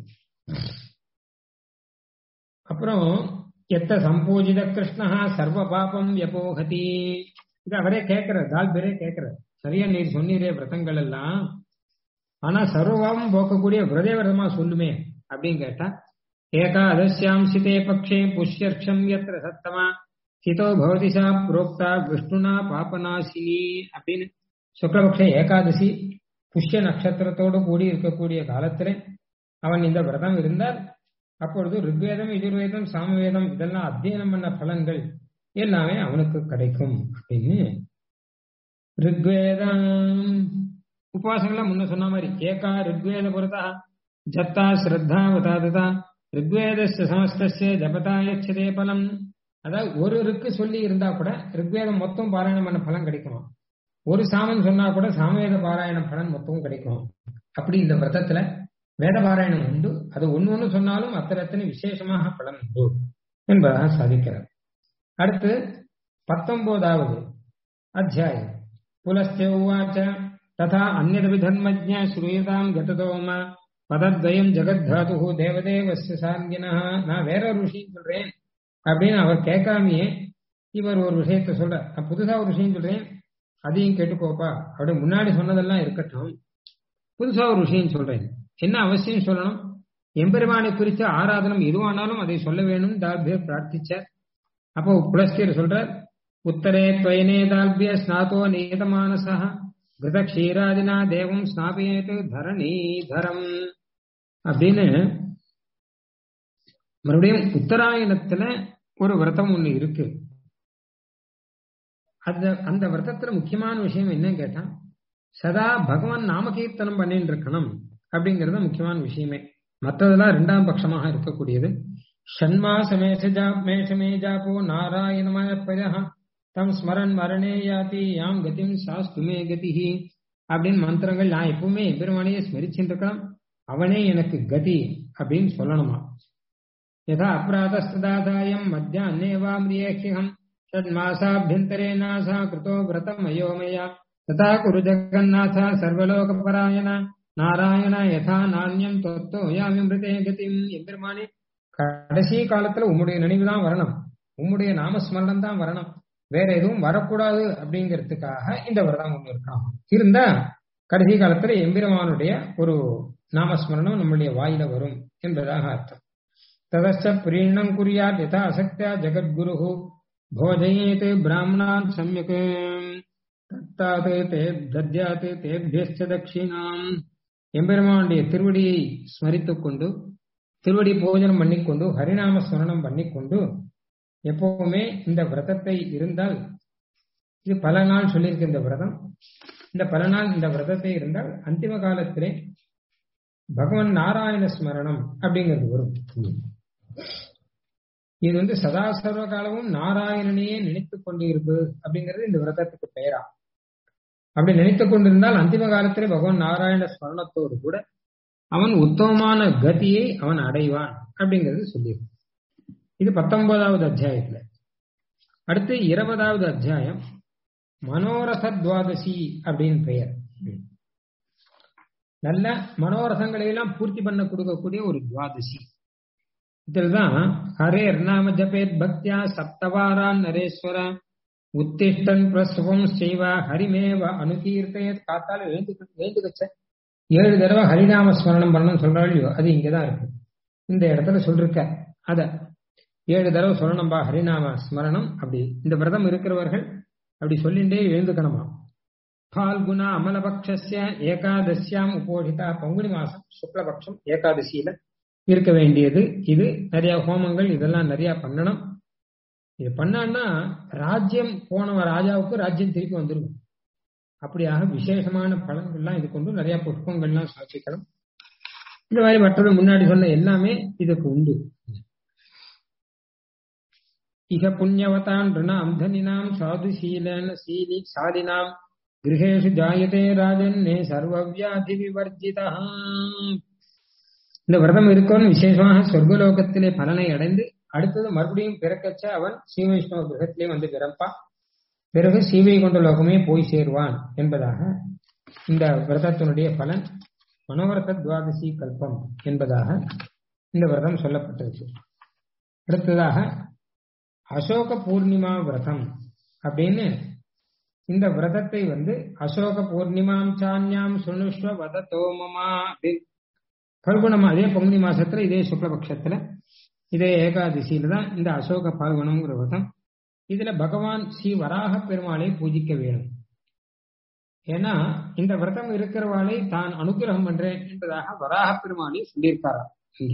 அப்புறம் எத்த சம்பூஜித கிருஷ்ணா சர்வ பாபம் எப்போகதி இது அவரே கேட்கிறார் தால்பேரே கேட்கிறார் சரியா நீர் சொன்னீரே விரதங்கள் எல்லாம் ஆனா சர்வபாவம் போக்கக்கூடிய விரதே விரதமா சொல்லுமே அப்படின்னு கேட்டா ஏகாதசியாம் சிதே பக்ஷே புஷ்யர்ஷம் எத்திர சத்தமா ஹிதோ பவதி சா புரோக்தா விஷ்ணுனா பாபநாசினி அப்படின்னு சுக்லபக்ஷ ஏகாதசி புஷ்ய நட்சத்திரத்தோடு கூடி இருக்கக்கூடிய காலத்திலே அவன் இந்த விரதம் இருந்தால் அப்பொழுது ரிக்வேதம் எதிர்வேதம் சாமவேதம் இதெல்லாம் அத்தியனம் பண்ண பலன்கள் எல்லாமே அவனுக்கு கிடைக்கும் அப்படின்னு ரிக்வேதம் உபவாசங்கள்லாம் முன்ன சொன்ன மாதிரி ஏகா ரிக்வேத புரதா ஜத்தா ஸ்ரத்தா வதாததா ரிக்வேதஸ்ய சமஸ்தஸ்ய ஜபதா யச்சதே பலம் அதாவது ஒரு ருக்கு சொல்லி இருந்தா கூட ரிக்வேதம் மொத்தம் பாராயணம் பண்ண பலன் கிடைக்குமா ஒரு சாமம் சொன்னா கூட சாமவேத பாராயண பலன் மொத்தமும் கிடைக்கும் அப்படி இந்த விரதத்துல வேத பாராயணம் உண்டு அது ஒன்னு ஒன்னு சொன்னாலும் அத்தனை அத்தனை விசேஷமாக பலன் உண்டு என்பதாக சாதிக்கிறார் அடுத்து பத்தொன்பதாவது அத்தியாயம் புலஸ்திய உவாச்ச ததா அந்நதபி தர்மஜ ஸ்ரூயதாம் கததோம பதத்வயம் ஜெகத்தாது தேவதேவஸ்ய சாங்கினா நான் வேற ஒரு விஷயம் சொல்றேன் அப்படின்னு அவர் கேட்காமையே இவர் ஒரு விஷயத்த சொல்ற நான் புதுசா ஒரு விஷயம் சொல்றேன் அதையும் கேட்டுக்கோப்பா அப்படி முன்னாடி சொன்னதெல்லாம் இருக்கட்டும் புதுசா ஒரு விஷயம் சொல்றேன் என்ன அவசியம் சொல்லணும் எம்பெருமானை குறித்த ஆராதனம் எதுவானாலும் அதை சொல்ல வேணும் தால்பிய பிரார்த்திச்சார் அப்போ புலஸ்தியர் சொல்றார் உத்தரே துவயனே தால்பிய ஸ்நாதோ நேதமானசா கிருத க்ஷீராதினா தேவம் ஸ்நாபயேத்து தரணீதரம் அப்படின்னு மறுபடியும் உத்தராயணத்துல ஒரு விரதம் ஒண்ணு இருக்கு அந்த அந்த விரதத்துல முக்கியமான விஷயம் என்னன்னு கேட்டா சதா பகவான் நாமகீர்த்தனம் பண்ணிட்டு இருக்கணும் அப்படிங்கறது முக்கியமான விஷயமே மற்றதெல்லாம் ரெண்டாம் பட்சமாக இருக்கக்கூடியது ஷண்மா சமேஷமே ஜாபோ நாராயணமய பரஹ தம் ஸ்மரன் மரணே யாதி யாம் கதிம் சாஸ்துமே கதிஹி அப்படின்னு மந்திரங்கள் நான் எப்பவுமே பெருமானையே ஸ்மரிச்சுட்டு இருக்கலாம் அவனே எனக்கு கதி அப்படின்னு சொல்லணுமா யதா அப்ராதஸ்தாதாயம் மத்தியான்னே வா மிரியேஹ்யம் ஷட் மாசாபியந்தரேனாசா கிருதோ விரதம் அயோமயா ததா குரு ஜகநாத சர்வலோகபராயண நாராயண யதா நாண்யம் தொத்தோ யாமி மிருதே கதிம் எம்பெருமானே கடைசி காலத்துல உம்முடைய நினைவு தான் வரணும் உம்முடைய நாமஸ்மரணம் தான் வரணும் வேற எதுவும் வரக்கூடாது அப்படிங்கிறதுக்காக இந்த விரதம் ஒண்ணு இருக்கலாம் இருந்தா கடைசி காலத்துல எம்பெருமானுடைய ஒரு நாமஸ்மரணம் நம்முடைய வாயில வரும் என்பதாக அர்த்தம் ததச்ச பிரீணம் குறியாத் யதா அசக்தியா ஜெகத்குரு போஜயேத் பிராமணான் சம்யக் தத்தாத் தே தத்யாத் தேபியஸ்ச தட்சிணாம் எம்பெருமானுடைய திருவடியை ஸ்மரித்துக் கொண்டு திருவடி போஜனம் பண்ணிக்கொண்டு ஹரிநாம ஸ்மரணம் பண்ணிக்கொண்டு எப்பவுமே இந்த விரதத்தை இருந்தால் இது பல நாள் சொல்லியிருக்கு இந்த விரதம் இந்த பல நாள் இந்த விரதத்தை இருந்தால் அந்திம காலத்திலே பகவான் நாராயண ஸ்மரணம் அப்படிங்கிறது வரும் இது வந்து சதா சர்வ காலமும் நாராயணனையே நினைத்துக் கொண்டு இருக்கு அப்படிங்கிறது இந்த விரதத்துக்கு பெயரா அப்படி நினைத்துக் கொண்டிருந்தால் அந்திம காலத்திலே பகவான் நாராயண ஸ்மரணத்தோடு கூட அவன் உத்தமமான கதியை அவன் அடைவான் அப்படிங்கிறது சொல்லியிருக்கு இது பத்தொன்பதாவது அத்தியாயத்துல அடுத்து இருபதாவது அத்தியாயம் மனோரத துவாதசி அப்படின்னு பெயர் நல்ல மனோரதங்களை எல்லாம் பூர்த்தி பண்ண கொடுக்கக்கூடிய ஒரு துவாதசி இதுலதான் ஹரேர் நாம ஜபேத் பக்தியா சப்தவாரான் நரேஸ்வர உத்திஷ்டன் பிரசவம் செய்வா ஹரிமேவ அனுகீர்த்தையத் காத்தால எழுந்து எழுந்துக்கச்ச ஏழு தடவை ஹரிநாம ஸ்மரணம் பண்ணணும்னு சொல்றாள் அது இங்கதான் இருக்கு இந்த இடத்துல சொல்லிருக்க அத ஏழு தடவை சொல்லணும்பா ஹரிநாம ஸ்மரணம் அப்படி இந்த விரதம் இருக்கிறவர்கள் அப்படி சொல்லிண்டே எழுந்துக்கணுமா பால்குணா அமலபக்ஷஸ்ய ஏகாதசியாம் உபோஷிதா பங்குனி மாசம் சுக்லபக்ஷம் ஏகாதசியில இருக்க வேண்டியது இது நிறைய ஹோமங்கள் இதெல்லாம் நிறைய பண்ணணும் இது பண்ணான்னா ராஜ்யம் போனவ ராஜாவுக்கு ராஜ்யம் திருப்பி வந்துடும் அப்படியாக விசேஷமான பலன்கள்லாம் இது கொண்டு நிறைய புஷ்பங்கள்லாம் சாட்சிக்கணும் இந்த மாதிரி மற்றது முன்னாடி சொன்ன எல்லாமே இதுக்கு உண்டு இக புண்ணியவதான் ரிணாம் தனினாம் சாதுசீலன சீலி சாலினாம் கிரகேஷு ஜாயதே ராஜன்னே சர்வவியாதி விவர்ஜிதா இந்த விரதம் இருக்கவன் விசேஷமாக சொர்க்கலோகத்திலே பலனை அடைந்து அடுத்தது மறுபடியும் பிறக்கச்ச அவன் ஸ்ரீவைஷ்ணவ கிரகத்திலே வந்து பிறப்பான் பிறகு சீவை கொண்ட லோகமே போய் சேருவான் என்பதாக இந்த விரதத்தினுடைய பலன் மனோரத துவாதசி கல்பம் என்பதாக இந்த விரதம் சொல்லப்பட்டிருக்கு அடுத்ததாக அசோக பூர்ணிமா விரதம் அப்படின்னு இந்த விரதத்தை வந்து அசோக பூர்ணிமாம் சான்யாம் சுணுஷ்வ வத தோமமா அப்படின்னு பல்குணமா அதே பங்குனி மாசத்துல இதே சுக்லபக்ஷத்துல இதே ஏகாதசியில தான் இந்த அசோக பால்குணம்ங்கிற விரதம் இதுல பகவான் ஸ்ரீ வராக பெருமாளை பூஜிக்க வேணும் ஏன்னா இந்த விரதம் இருக்கிறவாளை தான் அனுகிரகம் பண்றேன் என்பதாக வராக பெருமாளை சொல்லியிருக்காரா இங்க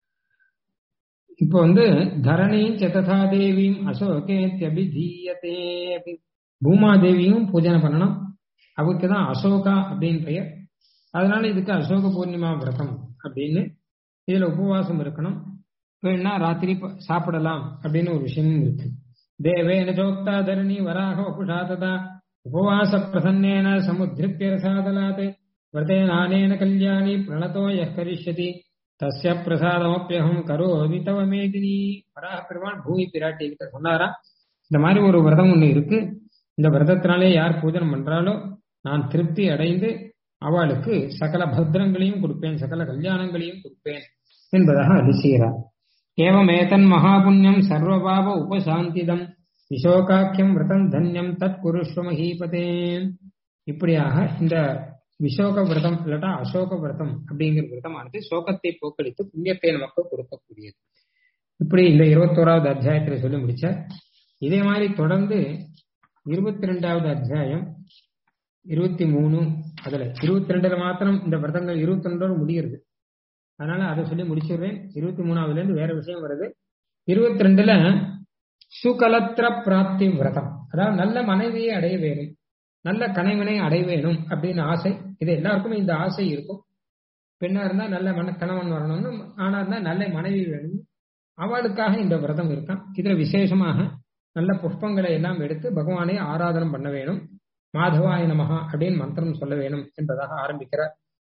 இப்போ வந்து தரணி சததா தேவியும் அசோகேத்யபிதீயத்தே பூமாதேவியும் பூஜனை பண்ணணும் அவருக்கு தான் அசோகா அப்படின்னு பெயர் அதனால இதுக்கு அசோக பூர்ணிமா விரதம் அப்படின்னு இதுல உபவாசம் இருக்கணும் வேணா ராத்திரி சாப்பிடலாம் அப்படின்னு ஒரு விஷயமும் இருக்கு தேவேன சோக்தா தரணி வராக வபுஷா ததா உபவாச பிரசன்னேன சமுத்திருத்திய ரசாதலாத் விரதேனானேன கல்யாணி பிரணதோ யः கரிஷ்யதி தஸ்ய பிரசாதமப்பியகம் கரோமி தவ மேதினி வராக பெருமாள் பூமி பிராட்டி கிட்ட சொன்னாரா இந்த மாதிரி ஒரு விரதம் ஒண்ணு இருக்கு இந்த விரதத்தினாலே யார் பூஜனம் பண்றாலோ நான் திருப்தி அடைந்து அவளுக்கு சகல பத்ரங்களையும் கொடுப்பேன் சகல கல்யாணங்களையும் கொடுப்பேன் என்பதாக அது செய்கிறார் ஏவம் ஏதன் மகாபுண்ணியம் சர்வபாவ உபசாந்திதம் விசோகாக்கியம் விரதம் தன்யம் தத் குருஷ்வ மகீபதே இப்படியாக இந்த விசோக விரதம் இல்லாட்டா அசோக விரதம் அப்படிங்கிற விரதமானது சோகத்தை போக்கடித்து புண்ணியத்தை நமக்கு கொடுக்கக்கூடியது இப்படி இந்த இருபத்தோராவது அத்தியாயத்துல சொல்லி முடிச்ச இதே மாதிரி தொடர்ந்து இருபத்தி ரெண்டாவது அத்தியாயம் இருபத்தி மூணு அதுல இருபத்தி ரெண்டுல மாத்திரம் இந்த விரதங்கள் இருபத்தி ரெண்டோடு முடிகிறது அதனால அதை சொல்லி முடிச்சிடுறேன் இருபத்தி மூணாவதுல இருந்து வேற விஷயம் வருது இருபத்தி ரெண்டுல சுகலத்திர பிராப்தி விரதம் அதாவது நல்ல மனைவியை அடைய வேணும் நல்ல கணவனை அடைய வேணும் அப்படின்னு ஆசை இது எல்லாருக்குமே இந்த ஆசை இருக்கும் பெண்ணா இருந்தா நல்ல மன கணவன் வரணும்னு ஆனா இருந்தா நல்ல மனைவி வேணும் அவளுக்காக இந்த விரதம் இருக்கான் இதுல விசேஷமாக நல்ல புஷ்பங்களை எல்லாம் எடுத்து பகவானை ஆராதனம் பண்ண வேணும் மாதவாய நமகா அப்படின்னு மந்திரம் சொல்ல வேணும் என்பதாக ஆரம்பிக்கிறார்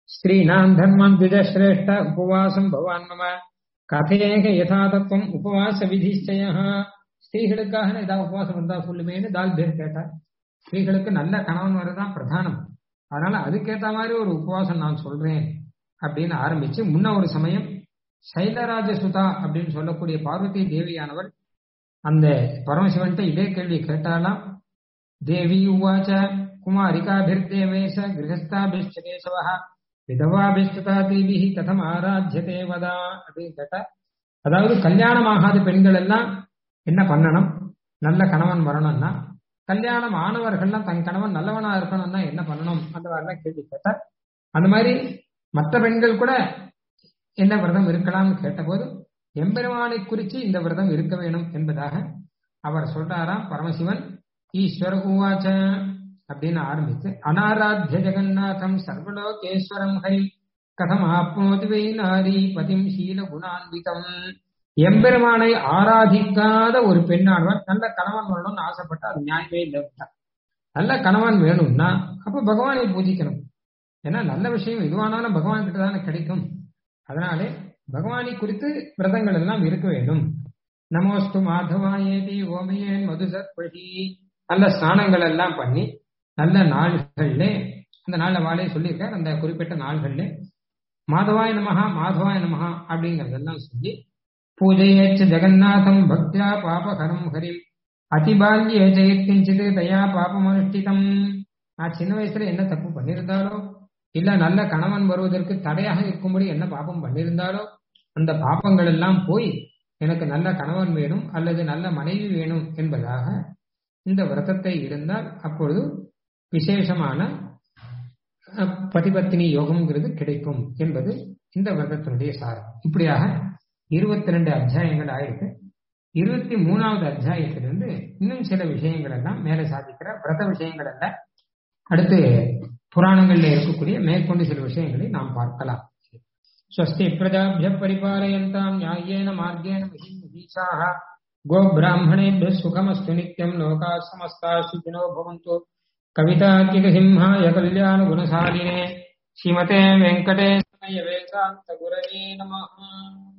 ஸ்ரீனாம் தர்மம் திஜஸ்ரேஷ்ட உபவாசம் பவான் மம கதையேக யதா தத்துவம் உபவாச விதிச்சய ஸ்திரீகளுக்காக ஏதாவது உபவாசம் இருந்தா சொல்லுமேன்னு தால் பேர் கேட்டார் ஸ்திரீகளுக்கு நல்ல கணவன் வரதான் பிரதானம் அதனால அதுக்கேத்த மாதிரி ஒரு உபவாசம் நான் சொல்றேன் அப்படின்னு ஆரம்பிச்சு முன்ன ஒரு சமயம் சைலராஜ சுதா அப்படின்னு சொல்லக்கூடிய பார்வதி தேவியானவள் அந்த பரமசிவன்ட்ட இதே கேள்வி கேட்டாலாம் தேவி உவாச்ச குமாரிகாபிர்தேவேஷ கிரகஸ்தாபிஷ்ட கேசவ விதவாபிஷ்டதா தீபிஹி கதம் ஆராத்தியதே வதா அப்படின்னு கேட்டா அதாவது கல்யாணம் ஆகாத பெண்கள் எல்லாம் என்ன பண்ணணும் நல்ல கணவன் வரணும்னா கல்யாணம் ஆனவர்கள்லாம் தன் கணவன் நல்லவனா இருக்கணும்னா என்ன பண்ணணும் அந்த மாதிரிலாம் கேள்வி கேட்டார் அந்த மாதிரி மற்ற பெண்கள் கூட என்ன விரதம் இருக்கலாம்னு கேட்டபோது எம்பெருமானை குறித்து இந்த விரதம் இருக்க வேணும் என்பதாக அவர் சொல்றாராம் பரமசிவன் ஈஸ்வர உவாச்ச அப்படின்னு ஆரம்பித்து அனாராத்திய ஜெகநாதம் சர்வலோகேஸ்வரம் ஹரி கதம் ஆப்னோதி வை நாரி பதிம் சீல குணான்விதம் எம்பெருமானை ஆராதிக்காத ஒரு பெண்ணானவன் நல்ல கணவன் வரணும்னு ஆசைப்பட்டா அது நியாயமே இல்லை நல்ல கணவன் வேணும்னா அப்ப பகவானை பூஜிக்கணும் ஏன்னா நல்ல விஷயம் எதுவானாலும் பகவான் கிட்ட தானே கிடைக்கும் அதனாலே பகவானை குறித்து விரதங்கள் எல்லாம் இருக்க வேண்டும் நமோஸ்து மாதவாயேதி ஓமையேன் மதுசத்வழி நல்ல ஸ்நானங்கள் எல்லாம் பண்ணி நல்ல நாள்கள்ல அந்த நாள்ல வாழே சொல்லியிருக்கார் அந்த குறிப்பிட்ட நாள்கள்ல மாதவாய நமஹா மாதவாய நமஹா அப்படிங்கறதெல்லாம் சொல்லி பூஜையேச்ச ஜெகநாதம் பக்தியா பாபகரம் ஹரிம் அதிபால்யே ஜெயத்கிஞ்சிது தயா பாபம் அனுஷ்டிதம் நான் சின்ன வயசுல என்ன தப்பு பண்ணியிருந்தாலோ இல்ல நல்ல கணவன் வருவதற்கு தடையாக இருக்கும்படி என்ன பாபம் பண்ணியிருந்தாலோ அந்த பாப்பங்கள் எல்லாம் போய் எனக்கு நல்ல கணவன் வேணும் அல்லது நல்ல மனைவி வேணும் என்பதாக இந்த விரதத்தை இருந்தால் அப்பொழுது விசேஷமான பதிபத்தினி யோகம்ங்கிறது கிடைக்கும் என்பது இந்த விரதத்தினுடைய சாரம் இப்படியாக இருபத்தி ரெண்டு அத்தியாயங்கள் ஆயிருக்கு இருபத்தி மூணாவது அத்தியாயத்திலிருந்து இன்னும் சில விஷயங்கள் எல்லாம் மேலே சாதிக்கிற விரத விஷயங்கள் அல்ல அடுத்து புராணங்கள்ல இருக்கக்கூடிய மேற்கொண்டு சில விஷயங்களை நாம் பார்க்கலாம் ஸ்வஸ்தி பிரஜாபிய பரிபாலயந்தாம் நியாயேன மார்கேண மகிஷாக गोब्राह्मणेभ्यः सुखमस्तु नित्यम् लोकाः समस्ताः सुखिनो भवन्तु कविताकिकसिंहाय कल्याणगुणशालिने श्रीमते वेङ्कटेशमय वेदान्तगुरवे नमः